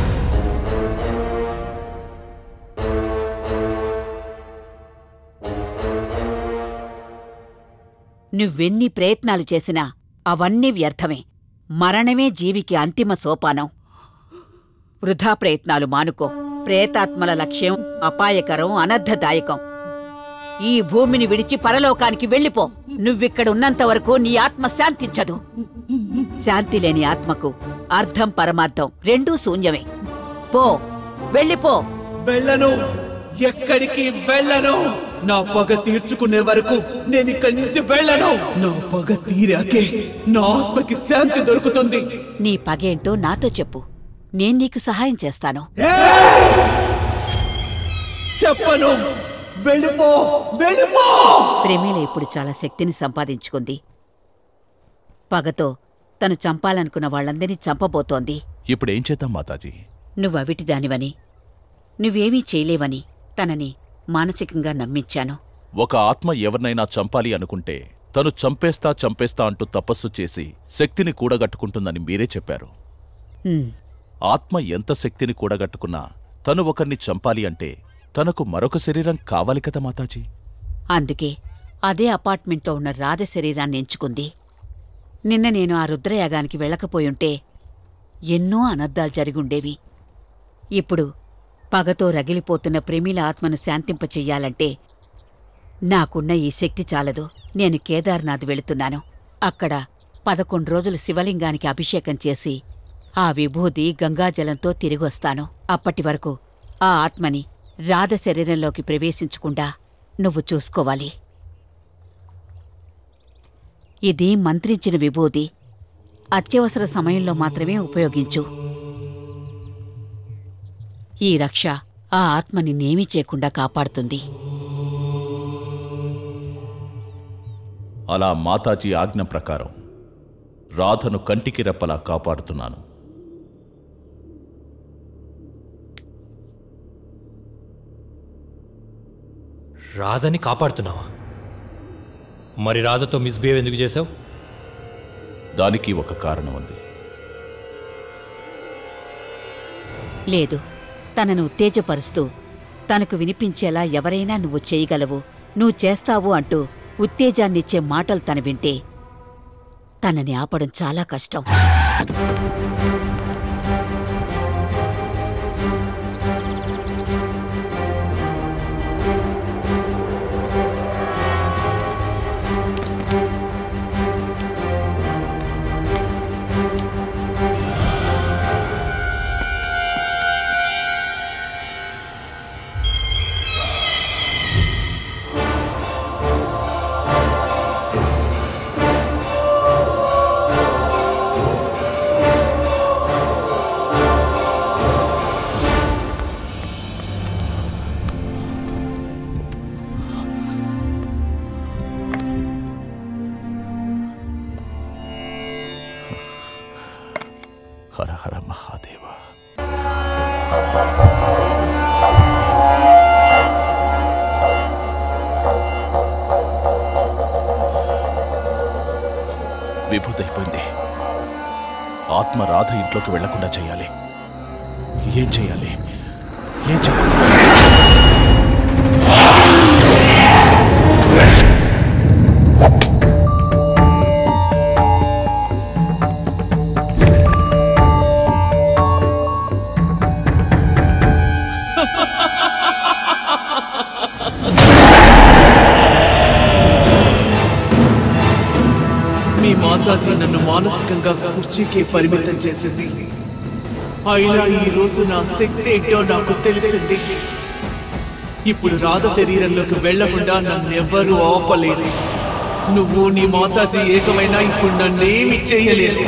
నువ్వెన్ని ప్రయత్నాలు చేసినా అవన్నీ వ్యర్థమే మరణమే జీవికి అంతిమ సోపానం వృధా ప్రయత్నాలు మానుకో ప్రేతాత్మల లక్ష్యం అపాయకరం అనర్థదాయకం ఈ భూమిని విడిచి పరలోకానికి వెళ్ళిపో నువ్విక్కడ ఉన్నంత వరకు నీ ఆత్మ శాంతించదు శాంతి లేని ఆత్మకు అర్థం పరమార్థం రెండూ శూన్యమే పో వెళ్ళిపో వెళ్ళను ఎక్కడికి వెళ్ళను నా పగ తీర్చుకునే వరకు నేను ఇక్కడి నుంచి వెళ్ళను నా పగ తీరాకే నా ఆత్మకి శాంతి దొరుకుతుంది నీ పగేంటో నాతో చెప్పు నేను నీకు సహాయం చేస్తాను చెప్పను వెళ్ళిపో వెళ్ళిపో ప్రేమిల ఇప్పుడు చాలా శక్తిని సంపాదించుకుంది పగతో తను చంపాలనుకున్న వాళ్ళందరినీ చంపబోతోంది ఇప్పుడేం చేద్దాం మాతాజీ నువ్వవిటిదానివని నువ్వేమీ చేయలేవని తనని మానసికంగా నమ్మించాను ఒక ఆత్మ ఎవరినైనా చంపాలి అనుకుంటే తను చంపేస్తా చంపేస్తా అంటూ తపస్సు చేసి శక్తిని కూడగట్టుకుంటుందని మీరే చెప్పారు హ్మ్. ఆత్మ ఎంత శక్తిని కూడగట్టుకున్నా తను ఒకరిని చంపాలి అంటే తనకు మరొక శరీరం కావాలి కదా మాతాజీ అందుకే అదే అపార్ట్మెంట్లో ఉన్న రాధ శరీరాన్ని ఎంచుకుంది నిన్న నేను ఆ రుద్రయాగానికి వెళ్ళకపోయుంటే ఎన్నో అనర్థాలు జరిగుండేవి ఇప్పుడు పగతో రగిలిపోతున్న ప్రేమిల ఆత్మను శాంతింపచెయ్యాలంటే నాకున్న ఈ శక్తి చాలదు నేను కేదార్నాథ్ వెళుతున్నాను అక్కడ పదకొండు రోజులు శివలింగానికి అభిషేకం చేసి ఆ విభూది గంగాజలంతో తిరిగొస్తాను అప్పటి వరకు ఆ ఆత్మని రాధ శరీరంలోకి ప్రవేశించకుండా నువ్వు చూసుకోవాలి ఇది మంత్రించిన విభూది అత్యవసర సమయంలో మాత్రమే ఉపయోగించు ఈ రక్ష ఆ ఆత్మని నేమీ చేయకుండా కాపాడుతుంది అలా మాతాజీ ఆజ్ఞ ప్రకారం రాధను కంటికి రెప్పలా కాపాడుతున్నాను రాధని కాపాడుతున్నావా మరి రాధతో మిస్బిహేవ్ ఎందుకు చేశావు దానికి ఒక కారణం ఉంది లేదు తనను ఉత్తేజపరుస్తూ తనకు వినిపించేలా ఎవరైనా నువ్వు చేయగలవు నువ్వు చేస్తావు అంటూ ఉత్తేజాన్నిచ్చే మాటలు తను వింటే తనని ఆపడం చాలా కష్టం హర హర మహాదేవ విభూతైపోయింది ఆత్మ రాధ ఇంట్లోకి వెళ్లకుండా చేయాలి ఏం చేయాలి ఏం చేయాలి మీ మాతాజీ నన్ను మానసికంగా కుర్చీకే పరిమితం చేసింది అయినా ఈ రోజు నా శక్తి ఏంటో నాకు తెలిసింది ఇప్పుడు రాధ శరీరంలోకి వెళ్లకుండా నన్నెవ్వరూ ఆపలేరు నువ్వు నీ మాతాజీ ఏకమైనా ఇప్పుడు నన్నేమి చేయలేరు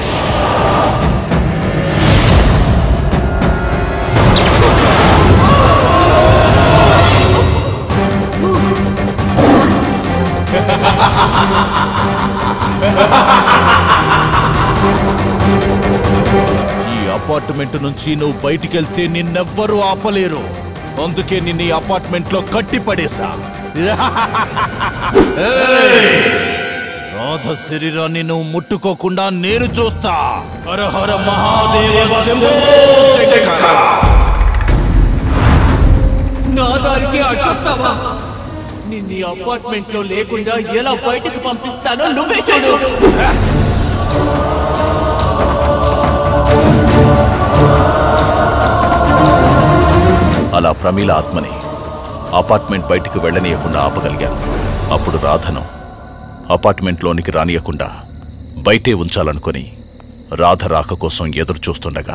ఈ అపార్ట్మెంట్ నుంచి నువ్వు బయటికెళ్తే నిన్నెవ్వరూ ఆపలేరు అందుకే నిన్ను ఈ అపార్ట్మెంట్ లో కట్టి పడేశా రాధ శరీరాన్ని నువ్వు ముట్టుకోకుండా నేను చూస్తా హర హర మహాదేవ శంభో శంకర. నా దారికి అడ్డొస్తావా నిన్ను ఈ అపార్ట్మెంట్ లో లేకుండా ఎలా బయటకు పంపిస్తానో నువ్వే చూడు అలా ప్రమీల ఆత్మని అపార్ట్మెంట్ బయటికి వెళ్ళనీయకుండా ఆపగలిగాను అప్పుడు రాధను అపార్ట్మెంట్లోనికి రానియకుండా బయటే ఉంచాలనుకొని రాధ రాక కోసం ఎదురు చూస్తుండగా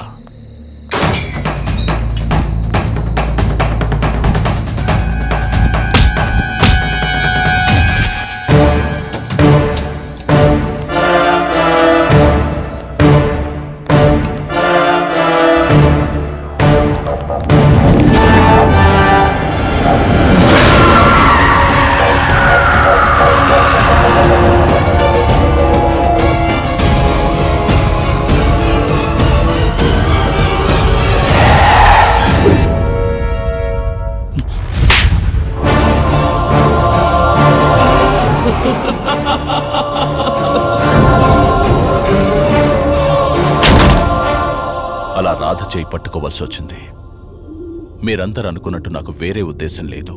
అలా రాధ చేయి పట్టుకోవలసి వచ్చింది మీరందరూ అనుకున్నట్టు నాకు వేరే ఉద్దేశం లేదు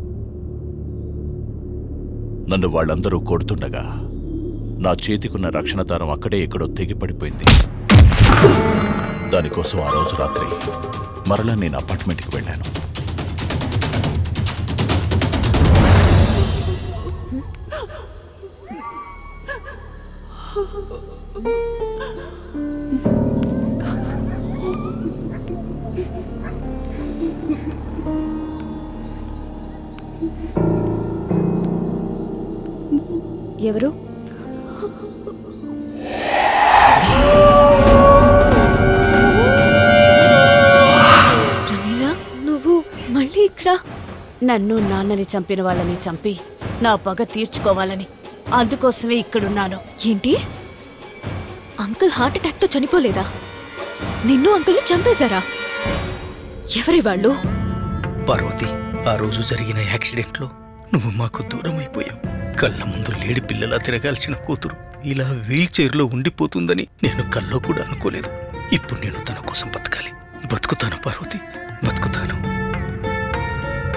నన్ను వాళ్ళందరూ కొడుతుండగా నా చేతికున్న రక్షణ దారం అక్కడే ఎక్కడో తెగిపడిపోయింది దానికోసం ఆ రోజు రాత్రి మరలా నేను అపార్ట్మెంట్కి వెళ్ళాను ఎవరు ప్రమీల నువ్వు మళ్ళీ ఇక్కడ నన్ను నాన్నని చంపిన వాళ్ళని చంపి నా పగ తీర్చుకోవాలని అందుకోసమే ఇక్కడున్నాను ఏంటి అంకుల్ హార్ట్ అటాక్ తో చనిపోలేదా నిన్ను అంకుల్ని చంపేశారా ఎవరి వాళ్ళు పార్వతి ఆ రోజు జరిగిన యాక్సిడెంట్లో నువ్వు మాకు దూరం అయిపోయావు కళ్ళ ముందు లేడి పిల్లలా తిరగాల్సిన కూతురు ఇలా వీల్ చైర్లో ఉండిపోతుందని నేను కల్లో కూడా అనుకోలేదు ఇప్పుడు నేను తన కోసం బతకాలి బతుకుతాను పార్వతి బతుకుతాను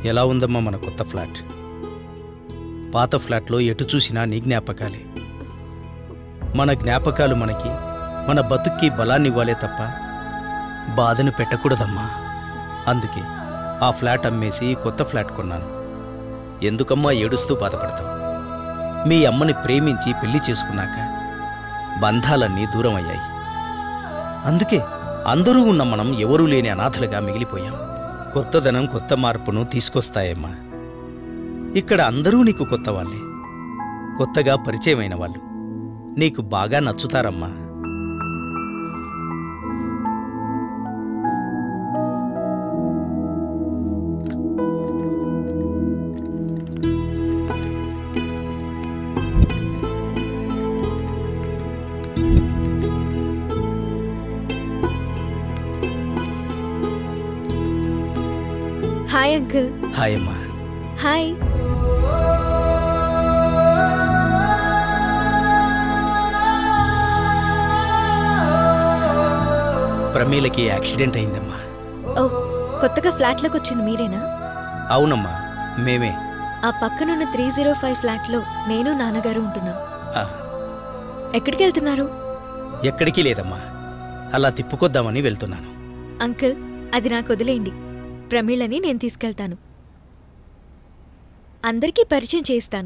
ఎలా ఉందమ్మా మన కొత్త ఫ్లాట్ పాత ఫ్లాట్లో ఎటు చూసినా నీ జ్ఞాపకాలే మన జ్ఞాపకాలు మనకి మన బతుక్కి బలాన్ని ఇవ్వాలే తప్ప బాధను పెట్టకూడదమ్మా అందుకే ఆ ఫ్లాట్ అమ్మేసి కొత్త ఫ్లాట్ కొన్నాను ఎందుకమ్మా ఏడుస్తూ బాధపడతావు మీ అమ్మని ప్రేమించి పెళ్లి చేసుకున్నాక బంధాలన్నీ దూరం అయ్యాయి అందుకే అందరూ ఉన్న మనం ఎవరూ లేని అనాథలుగా మిగిలిపోయాం కొత్తదనం కొత్త మార్పును తీసుకొస్తాయమ్మా ఇక్కడ అందరూ నీకు కొత్త వాళ్ళే కొత్తగా పరిచయమైన వాళ్ళు నీకు బాగా నచ్చుతారమ్మా హాయ్ అంకుల్ హాయ్ అమ్మా హాయ్ ప్రమీలకి యాక్సిడెంట్ అయిందమ్మా ఓ కొత్తగా ఫ్లాట్లోకి వచ్చింది మీరేనా అవునమ్మా మేమే ఆ పక్కనున్న త్రీ జీరో ఫైవ్ ఫ్లాట్లో నేను నాన్నగారు ఉంటున్నాం ఆ, ఎక్కడికి వెళ్తున్నారు ఎక్కడికి లేదమ్మా అలా తిప్పుకొద్దామని వెళ్తున్నాను అంకుల్ అది నాకు వదిలేయండి ప్రమీళని నేను తీసుకెళ్తాను అందరికీ పరిచయం చేయిస్తాను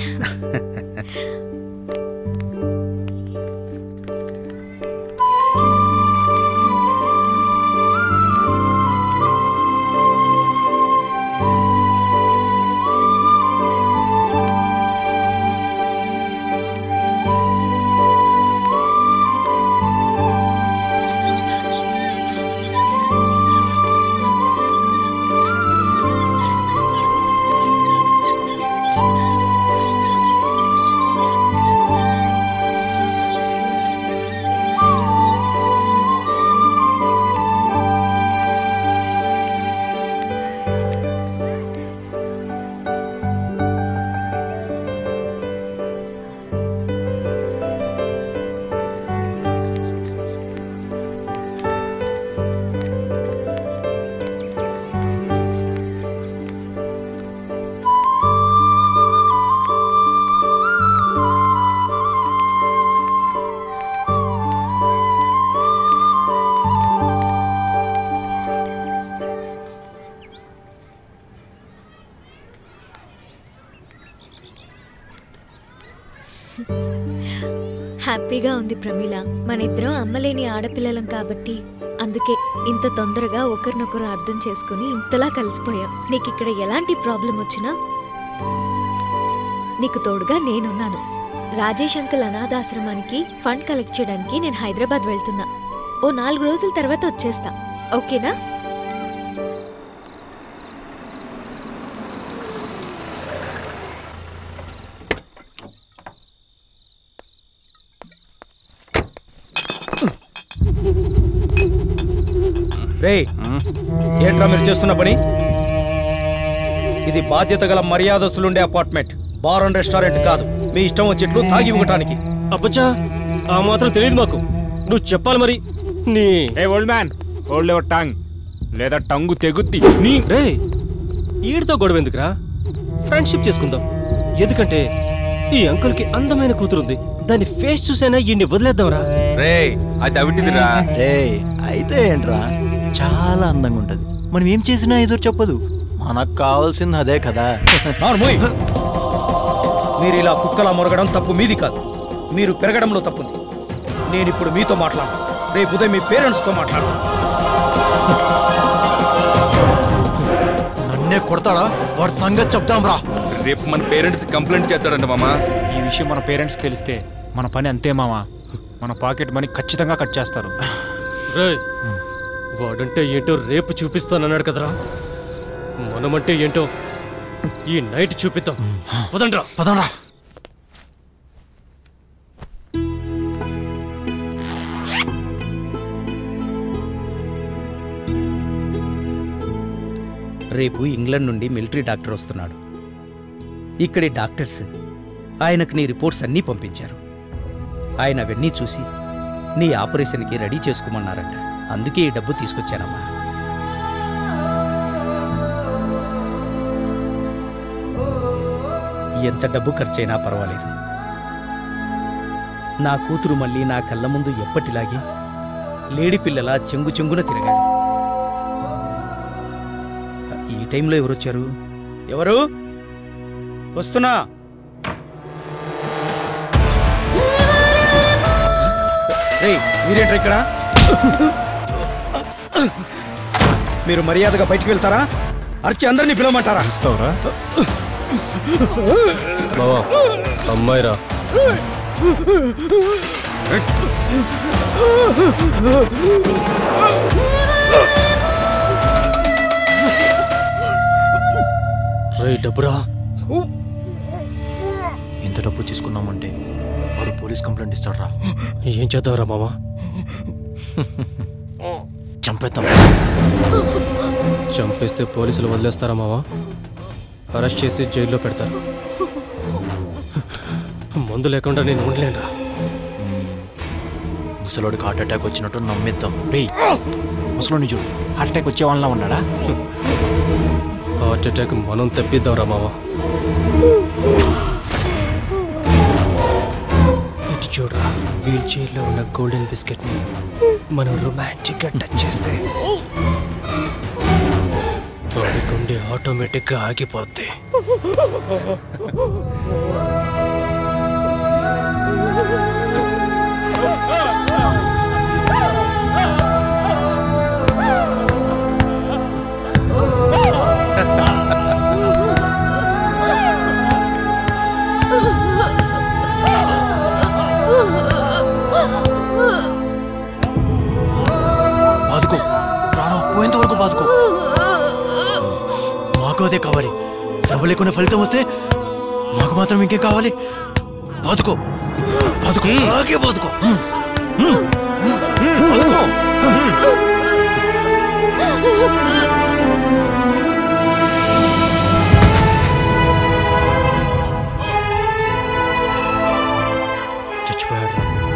హ్యాపీగా ఉంది ప్రమీల మన ఇద్దరం అమ్మలేని ఆడపిల్లలం కాబట్టి అందుకే ఇంత తొందరగా ఒకరినొకరు అర్థం చేసుకుని ఇంతలా కలిసిపోయాం నీకు ఇక్కడ ఎలాంటి ప్రాబ్లం వచ్చినా నీకు తోడుగా నేనున్నాను రాజేష్ అంకుల్ అనాథాశ్రమానికి ఫండ్ కలెక్ట్ చేయడానికి నేను హైదరాబాద్ వెళ్తున్నా ఓ నాలుగు రోజుల తర్వాత వచ్చేస్తా ఓకేనా రే ఏంట్రా మీరు చేస్తున్న పని ఇది బాధ్యత గల మర్యాదస్తులుండే అపార్ట్మెంట్ బార్ అండ్ రెస్టారెంట్ కాదు మీ ఇష్టం వచ్చేట్లు తాగి ఇవ్వటానికి అబ్బచ్చా ఆ మాత్రం తెలియదు మాకు నువ్వు చెప్పాలి మరి నీ hey old man old ever tongue లేదా టంగు తెగుద్ది నీ రే ఈడితో గొడవ ఎందుకురా ఫ్రెండ్షిప్ చేసుకుందాం ఎందుకంటే ఈ అంకుల్కి అందమైన కూతురుంది దాని ఫేస్ చూసైనా ఈయన్ని వదిలేద్దాంరా రే అది అవిటిదిరా రే అయితే ఏంట్రా చాలా అందంగా ఉంటది మనం ఏం చేసినా ఎదురు చెప్పదు మనకు కావాల్సింది అదే కదా నార్మోయ్ మీరు ఇలా కుక్కలా మొరగడం తప్పు మీది కాదు మీరు పెరగడంలో తప్పుంది నేను ఇప్పుడు మీతో మాట్లాడను రేపు ఉదయం మీ పేరెంట్స్తో మాట్లాడతాను నన్నే కొడతాడా వాడి సంగతి చెప్దాం రా రేపు మన పేరెంట్స్ కంప్లైంట్ చేస్తాడంట మామా ఈ విషయం మన పేరెంట్స్కి తెలిస్తే మన పని అంతే మామా మన పాకెట్ మనీ ఖచ్చితంగా కట్ చేస్తారు రే వాడంటే ఏంటో రేపు చూపిస్తానన్నాడు కదరా మనమంటే ఏంటో ఈ నైట్ చూపిద్దాం పదండ్రా పదండ్రా రేపు ఇంగ్లాండ్ నుండి మిలిటరీ డాక్టర్ వస్తున్నాడు ఇక్కడి డాక్టర్స్ ఆయనకు నీ రిపోర్ట్స్ అన్నీ పంపించారు ఆయన అవన్నీ చూసి నీ ఆపరేషన్కి రెడీ చేసుకోమన్నారంట అందుకే ఈ డబ్బు తీసుకొచ్చానమ్మా ఎంత డబ్బు ఖర్చైనా పర్వాలేదు నా కూతురు మళ్ళీ నా కళ్ళ ముందు ఎప్పటిలాగే లేడి పిల్లల చెంగు చెంగున తిరగాలి ఈ టైంలో ఎవరొచ్చారు ఎవరు వస్తున్నా రేయ్ మీరేంట్రా ఇక్కడ మీరు మర్యాదగా బయటికి వెళ్తారా అర్చి అందరినీ పిలవమంటారా ఇస్తావురా బావా అమ్మాయిరా రే డబ్బురా ఇంత డబ్బు తీసుకున్నామంటే వాడు పోలీస్ కంప్లైంట్ ఇస్తాడ్రా ఏం చేద్దాంరా మామా చంపేద్దాం చంపేస్తే పోలీసులు వదిలేస్తారా మావా అరెస్ట్ చేసి జైల్లో పెడతారు మందు లేకుండా నేను ఉండలేనురా ముసలోడికి హార్ట్ అటాక్ వచ్చినట్టు నమ్మిద్దాం రే ముసలోని చూడు హార్ట్ అటాక్ వచ్చే వాళ్ళ ఉన్నాడా హార్ట్ అటాక్ మనం తెప్పిద్దాంరా మావా ఇటు చూడరా వీల్ చైర్లో ఉన్న గోల్డెన్ బిస్కెట్ని మనం రొమాంటిక్గా టచ్ చేస్తే వాడి గుండె ఆటోమేటిక్గా ఆగిపోద్ది బాదుకో ప్రాణం పోయేంత వరకు బాదుకో మాకు అదే కావాలి శ్రమ లేకుండా ఫలితం వస్తే మాకు మాత్రం ఇంకేం కావాలి బాదుకో బాదుకో అలాగే బాదుకో బాదుకో చచ్చిపోయాడు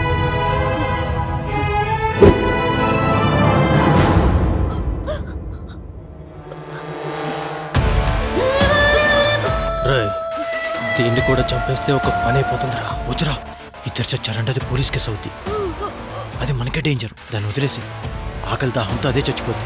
రాయ్ దీన్ని కూడా చంపేస్తే ఒక పని అయిపోతుందిరా వద్దురా ఇద్దరు చచ్చారంటే అది పోలీస్ కేసు అవుద్ది అది మనకే డేంజర్ దాన్ని వదిలేసి ఆకలి దాహంతో అదే చచ్చిపోద్ది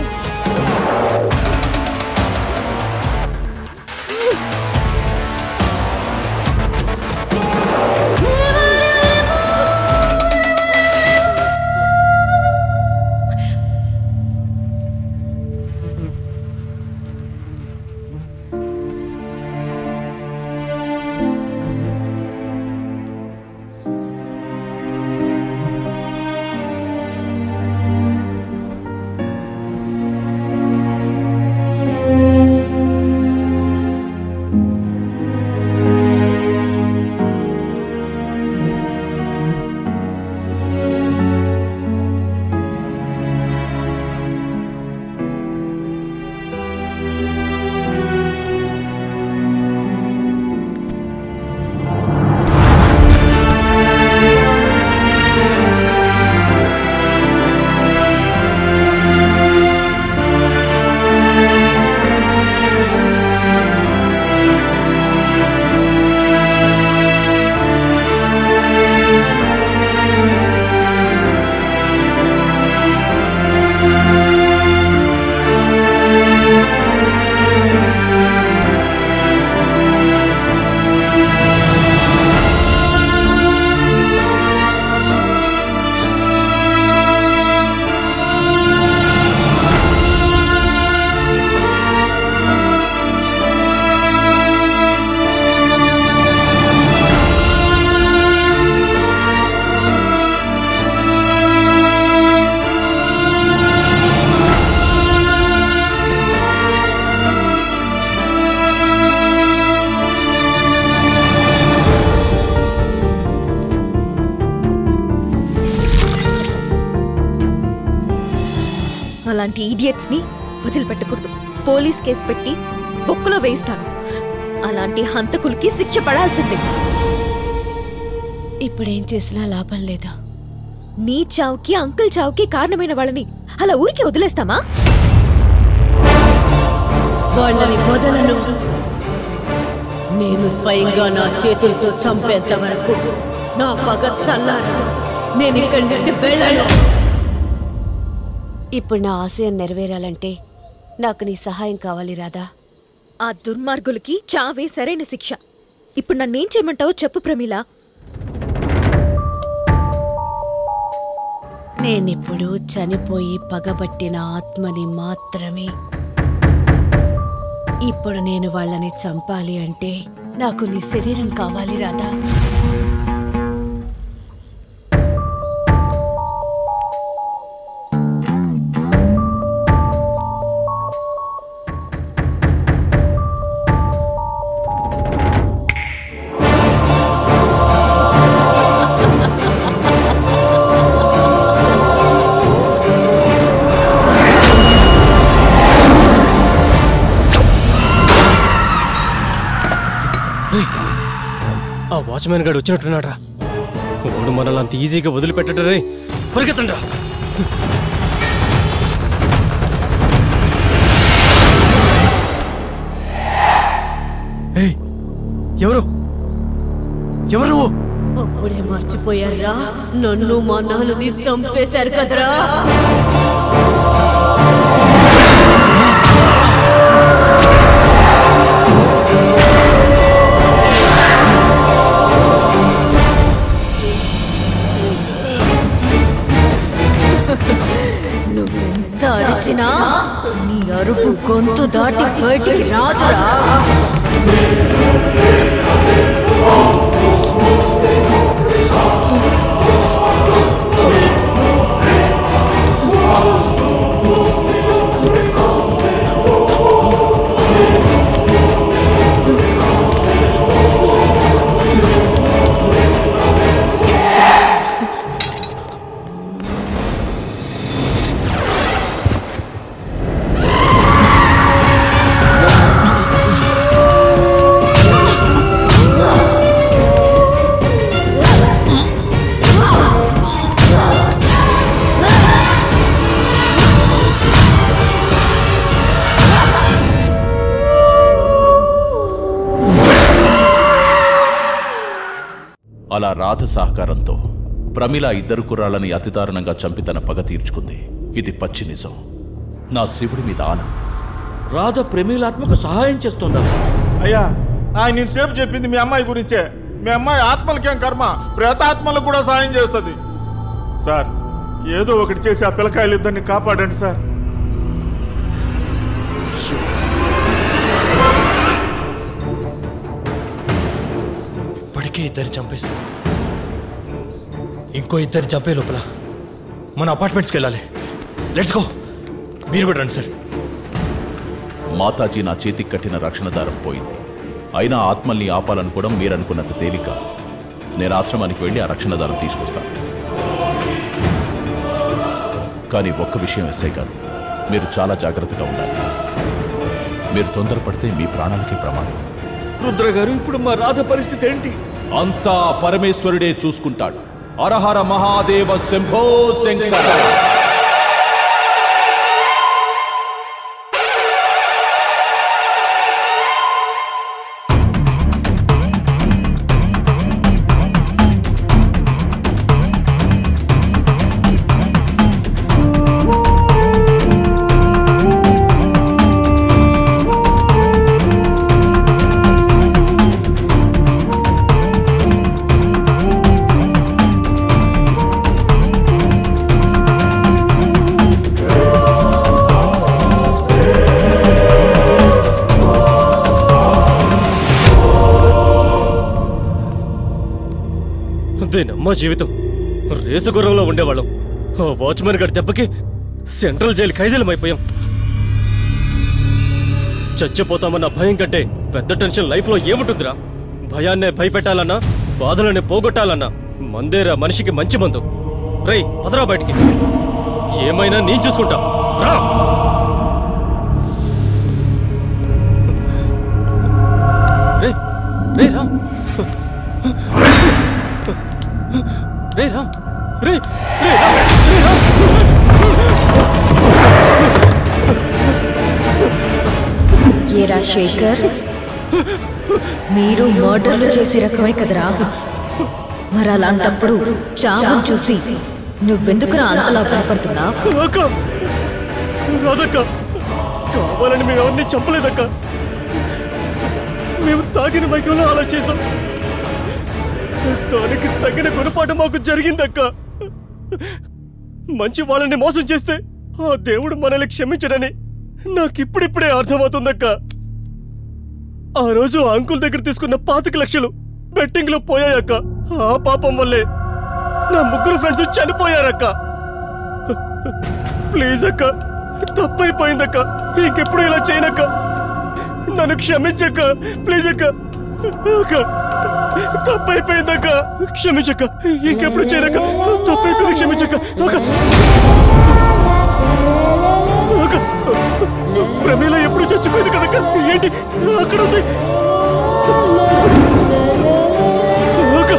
అలాంటి ఈడియట్స్ ని వదిలిపెట్టకూడదు పోలీస్ కేసు పెట్టి బొక్కలో వేయిస్తాను అలాంటి హంతకులకి శిక్ష పడాల్సిందే ఇప్పుడేం చేసినా లాభం లేదా నీ చావుకి అంకుల్ చావుకి కారణమైన వాళ్ళని అలా ఊరికి వదిలేస్తామా వాళ్ళని వదలను నేను స్వయంగా నా చేతులతో చంపేంత వరకు నా పగ చల్లారదు నేను ఇక్కడి నుంచి వెళ్ళను ఇప్పుడు నా ఆశయం నెరవేరాలంటే నాకు నీ సహాయం కావాలి రాదా ఆ దుర్మార్గులకి చావే సరైన శిక్ష ఇప్పుడు నన్నేం చేయమంటావో చెప్పు ప్రమీల నేనిప్పుడు చనిపోయి పగబట్టిన ఆత్మని మాత్రమే ఇప్పుడు నేను వాళ్ళని చంపాలి అంటే నాకు నీ శరీరం కావాలి రాదా ఆ వాచ్మెన్ గాడు వచ్చినట్టున్నాడు రా వాడు మనల్ని అంత ఈజీగా వదిలిపెట్టడు రే పరిగెత్తండి రా ఏయ్, ఎవరు ఎవరు నువ్వు అప్పుడే మర్చిపోయారా నన్ను మా నాన్నని చంపేశారు కదరా నువ్వెంత అరిచినా నీ అరుపు గొంతు దాటి బయటికి రాదురా అలా రాధ సహకారంతో ప్రమిళ ఇద్దరు కుర్రాళ్ళని అతి దారుణంగా చంపి తన పగ తీర్చుకుంది ఇది పచ్చి నిజం నా శివుడి మీద ఆన రాధ ప్రమీలాత్మకు సహాయం చేస్తుందా అయ్యా ఆయన నేను సేపు చెప్పింది మీ అమ్మాయి గురించే మీ అమ్మాయి ఆత్మలకేం కర్మ ప్రేతాత్మలకు కూడా సాయం చేస్తుంది సార్ ఏదో ఒకటి చేసి ఆ పిల్లకాయలిద్దరిని కాపాడండి సార్ ఇప్పటికే ఇద్దరు చంపేశారు ఇంకో ఇద్దరు చంపే లోపల మన అపార్ట్మెంట్స్కి వెళ్ళాలి లెట్స్ గో మీరు కూడా రండి సార్ మాతాజీ నా చేతికి కట్టిన రక్షణ దారం పోయింది అయినా ఆత్మల్ని ఆపాలనుకోవడం మీరనుకున్నంత తేలిక నేను ఆశ్రమానికి వెళ్ళి ఆ రక్షణ దారం తీసుకొస్తాను కానీ ఒక్క విషయం ఎస్ఐ గారు మీరు చాలా జాగ్రత్తగా ఉండాలి మీరు తొందరపడితే మీ ప్రాణాలకి ప్రమాదం రుద్ర గారు ఇప్పుడు మా రాధ పరిస్థితి ఏంటి అంతా పరమేశ్వరుడే చూసుకుంటాడు అరహర మహాదేవ శంభో శంకర దీనమ్మ జీవితం రేసు గుర్రంలో ఉండేవాళ్ళం ఆ వాచ్మెన్ గారి దెబ్బకి సెంట్రల్ జైలు ఖైదీలమైపోయాం చచ్చిపోతామన్న భయం కంటే పెద్ద టెన్షన్ లైఫ్లో ఏముంటుందిరా భయాన్నే భయపెట్టాలన్నా బాధలనే పోగొట్టాలన్నా మందేరా మనిషికి మంచి మందు రేయ్ పదరా బయటికి ఏమైనా నేను చూసుకుంటా రా రే రే రా రే రా రే రే రా రే రా ఏరా శేఖర్ మీరు మర్డర్లు చేసే రకమే కదరా మరి అలాంటప్పుడు చావును చూసి నువ్వెందుకురా అంతలా భయపడుతున్నా అక్క రాదక్క కావాలని మేము ఎవరిని చంపలేదక్క మేము తాగిన మైకంలో అలా చేసాం దానికి తగిన గుణపాఠం మాకు జరిగిందక్క మంచి వాళ్ళని మోసం చేస్తే ఆ దేవుడు మనల్ని క్షమించడని నాకిప్పుడిప్పుడే అర్థమవుతుందక్క ఆ రోజు ఆ అంకుల్ దగ్గర తీసుకున్న పాతిక లక్షలు బెట్టింగ్ లో పోయాయక్క ఆ పాపం వల్లే నా ముగ్గురు ఫ్రెండ్స్ చనిపోయారక్క ప్లీజ్ అక్క తప్పైపోయిందక్క ఇంకెప్పుడు ఇలా చేయనక్క నన్ను క్షమించక్క ప్లీజ్ అక్క అక్క తప్పైపోయిందక్క క్షమించక్క ఇంకెప్పుడు చేయనక్క తప్పైపోయింది క్షమించక్క అక్క అక్క ప్రమీల ఎప్పుడు చచ్చిపోయింది కదక్క ఏంటి అక్కడ ఉంది అక్క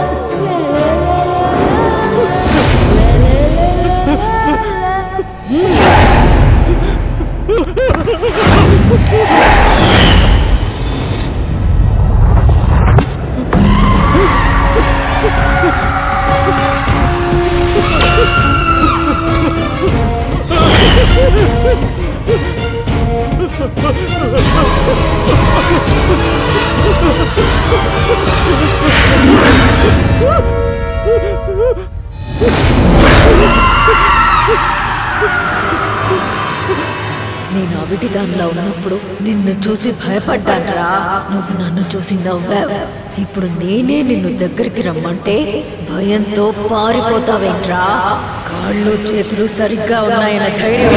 నేను అవిటి దానిలో ఉన్నప్పుడు నిన్ను చూసి భయపడ్డానరా నువ్వు నన్ను చూసి నవ్వావు ఇప్పుడు నేనే నిన్ను దగ్గరికి రమ్మంటే భయంతో పారిపోతావేంట్రా కాళ్ళు చేతులు సరిగ్గా ఉన్నాయన్న ధైర్యం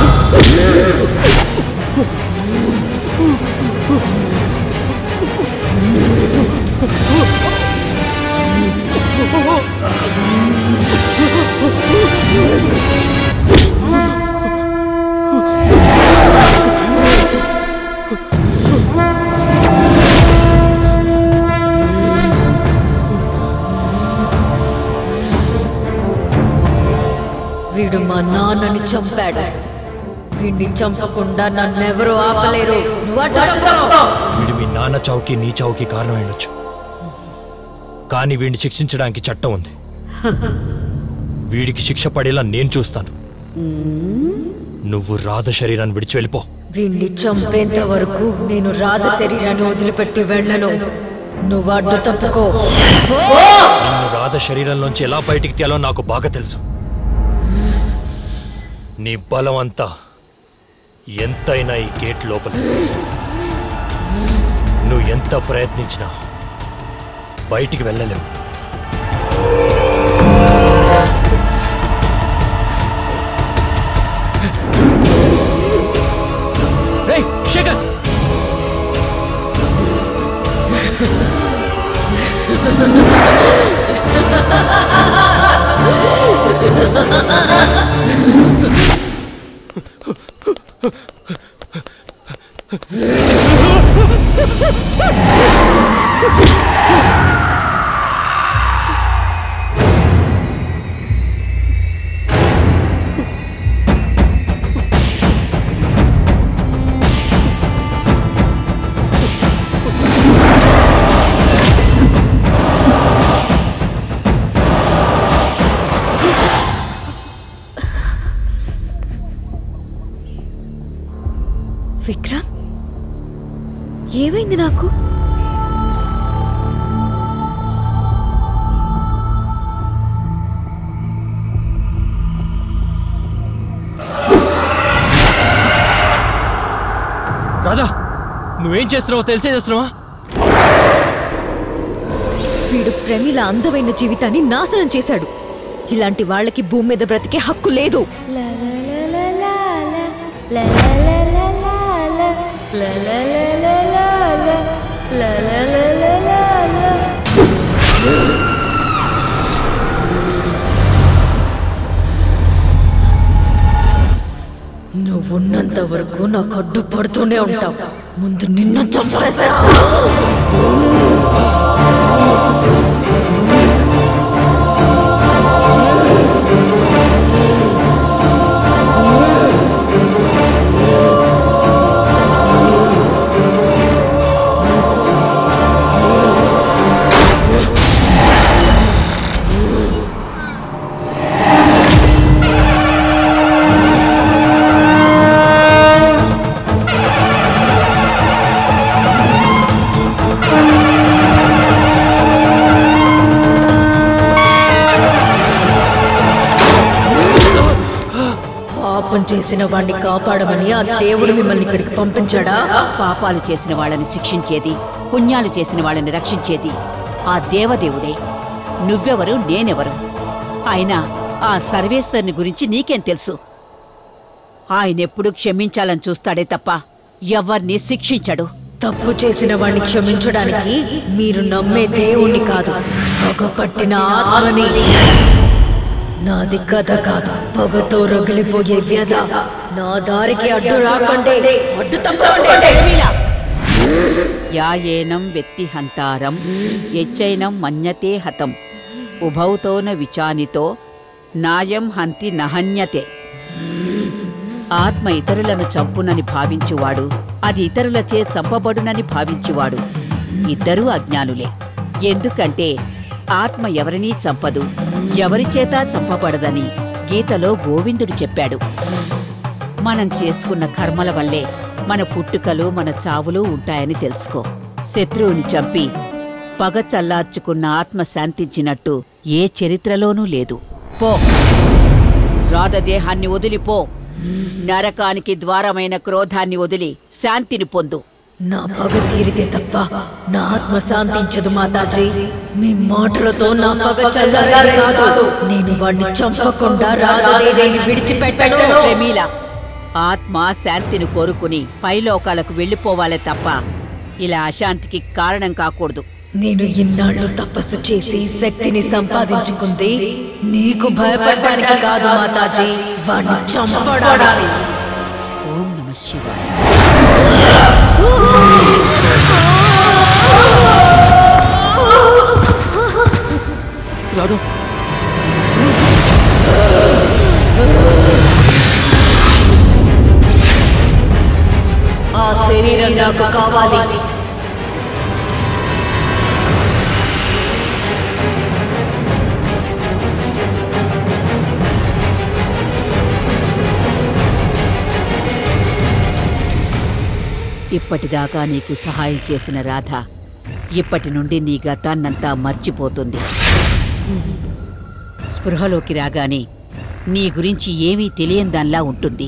వీడు మా నాన్నని చంపాడు వీడిని చంపకుండా నన్నెవరూ ఆపలేరు నువ్వు అడ్డు తప్పుకో. వీడు మీ నాన్న చావుకి నీ చావుకి కారణం ఉండొచ్చు కానీ వీడిని శిక్షించడానికి చట్టం ఉంది వీడికి శిక్ష పడేలా నేను చూస్తాను నువ్వు రాధ శరీరాన్ని విడిచి వెళ్ళిపో వీణ్ణి చంపేంత వరకు నేను రాధ శరీరాన్ని వదిలిపెట్టి వెళ్ళను నువ్వు అడ్డు తప్పుకో పో! నిన్ను రాధ శరీరంలోంచి ఎలా బయటికి తేలో నాకు బాగా తెలుసు నీ బలం అంతా ఎంతైనా ఈ గేట్ లోపల నువ్వు ఎంత ప్రయత్నించినా బయటికి వెళ్ళలేవు రేయ్, శేఖర్ విక్రమ్ ఏమైంది నాకు రాధా నువ్వేం చేస్తున్నావో తెలిసే చేస్తున్నావా వీడు ప్రమిల అందమైన జీవితాన్ని నాశనం చేశాడు ఇలాంటి వాళ్ళకి భూమి మీద బ్రతికే హక్కు లేదు నువ్వున్నంత వరకు నాకు అడ్డు పడుతూనే ఉంటావు ముందు నిన్ను చంపేస్తా ఆ పాపం చేసిన వాణ్ణి కాపాడమని ఆ దేవుడు మిమ్మల్ని ఇక్కడికి పంపించాడా పాపాలు చేసిన వాళ్ళని శిక్షించేది పుణ్యాలు చేసిన వాళ్ళని రక్షించేది ఆ దేవదేవుడే నువ్వెవరు నేనెవరు అయినా ఆ సర్వేశ్వరుని గురించి నీకేం తెలుసు ఆయనెప్పుడు క్షమించాలని చూస్తాడే తప్ప ఎవ్వర్నీ శిక్షించడు తప్పు చేసిన వాణ్ణి క్షమించడానికి మీరు నమ్మే దేవుణ్ణి కాదు పొగ పట్టిన ఆత్మని నాది కథ కాదు పొగతో రగిలిపోయే వ్యధ నా దారికి అడ్డు రాకండి అడ్డు తప్పకండి యాయేనం వెత్తి హంతారం యచ్చైనం మన్యతే హతం ఉభౌతోన విచానితో నాయం హంతి నహన్యతే ఆత్మ ఇతరులను చంపునని భావించువాడు అది ఇతరులచే చంపబడునని భావించువాడు ఇద్దరూ అజ్ఞానులే ఎందుకంటే ఆత్మ ఎవరినీ చంపదు ఎవరిచేత చంపబడదని గీతలో గోవిందుడు చెప్పాడు మనం చేసుకున్న కర్మల వల్లే మన పుట్టుకలు మన చావులు ఉంటాయని తెలుసుకో శత్రువుని చంపి పగ చల్లార్చుకున్న ఆత్మ శాంతించినట్టు ఏ చరిత్రలోనూ లేదు పో రాధదేహాన్ని వదిలిపో నరకానికి ద్వారమైన క్రోధాన్ని వదిలి శాంతిని పొందు నా పగ తీరితే తప్ప నా ఆత్మ శాంతించదు మాతాజీ మీ మాటలతో నా పగ చల్లారి కాదు నేను వాణ్ణి చంపకుండా రాధదేవిని విడిచిపెట్టను ప్రమీల ఆత్మ శాంతిని కోరుకుని పైలోకాలకు వెళ్ళిపోవాలే తప్ప ఇలా అశాంతికి కారణం కాకూడదు నేను ఇన్నాళ్ళు తపస్సు చేసి శక్తిని సంపాదించుకుంది నీకు భయపడడానికి కాదు మాతాజీ వాణ్ణి చంపడానికి ఓం నమ శివాయ రాధా ఆ శరీరం నాకు కావాలి ఇప్పటిదాకా నీకు సహాయం చేసిన రాధ ఇప్పటి నుండి నీ గతాన్నంతా మర్చిపోతుంది స్పృహలోకి రాగానే నీ గురించి ఏమీ తెలియని దానిలా ఉంటుంది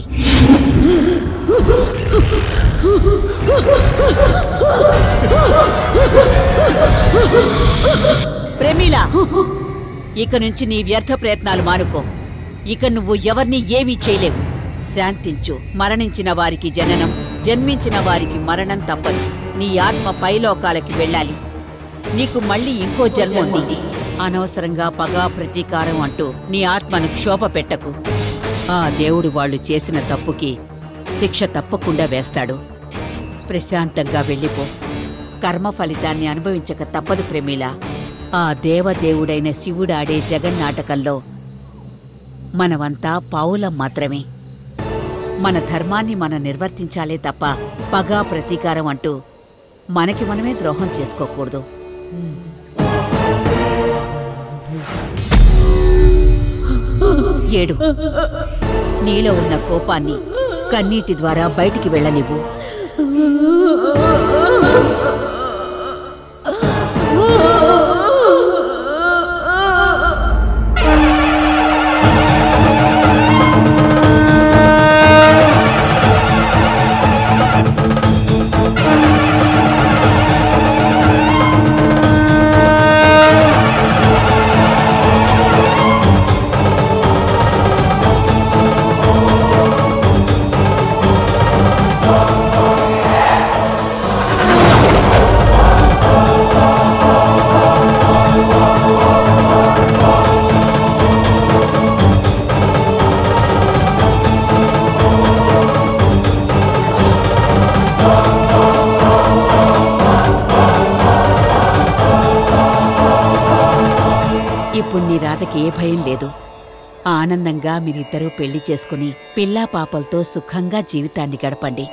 ప్రమీల ఇక నుంచి నీ వ్యర్థ ప్రయత్నాలు మానుకో ఇక నువ్వు ఎవరిని ఏమీ చేయలేవు శాంతించు మరణించిన వారికి జననం జన్మించిన వారికి మరణం తప్పదు నీ ఆత్మ పైలోకాలకి వెళ్ళాలి నీకు మళ్ళీ ఇంకో జన్మ ఉంది అనవసరంగా పగా ప్రతీకారం అంటూ నీ ఆత్మను క్షోభ పెట్టకు ఆ దేవుడు వాళ్ళు చేసిన తప్పుకి శిక్ష తప్పకుండా వేస్తాడు ప్రశాంతంగా వెళ్ళిపో కర్మ ఫలితాన్ని అనుభవించక తప్పదు ప్రమీల ఆ దేవదేవుడైన శివుడాడే జగన్నాటకంలో మనమంతా పావులం మాత్రమే మన ధర్మాన్ని మనం నిర్వర్తించాలే తప్ప పగా ప్రతీకారం అంటూ మనకి మనమే ద్రోహం చేసుకోకూడదు ఏడు నీలో ఉన్న కోపాన్ని కన్నీటి ద్వారా బయటికి వెళ్ళనివ్వు ఇప్పుడు నీ రాధకి ఏ భయం లేదు ఆనందంగా మీరిద్దరూ పెళ్లి చేసుకుని పిల్లా పాపలతో సుఖంగా జీవితాన్ని గడపండి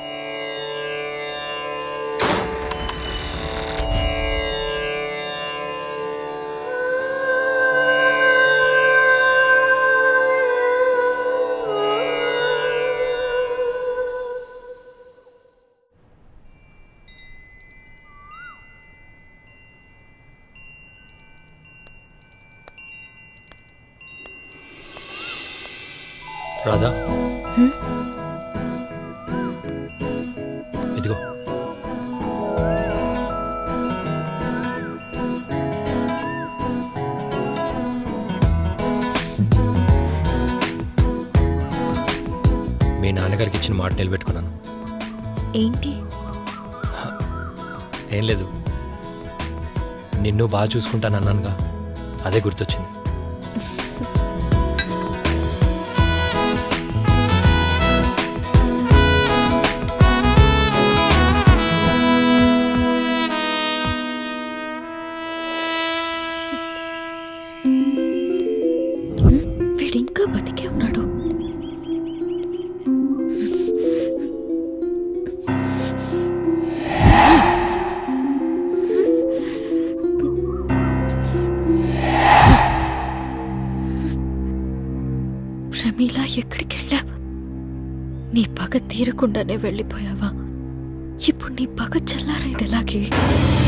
రాధా ఇదిగో మీ నాన్నగారికి ఇచ్చిన మాట నిలబెట్టుకున్నాను ఏంటి ఏం లేదు నిన్ను బాగా చూసుకుంటానన్నానుగా అదే గుర్తొచ్చింది వీడింకా బతికే ఉన్నాడు ప్రమీల ఎక్కడికి వెళ్ళావు నీ పగ తీరకుండానే వెళ్ళిపోయావా ఇప్పుడు నీ పగ చల్లారైంది ఎలాగే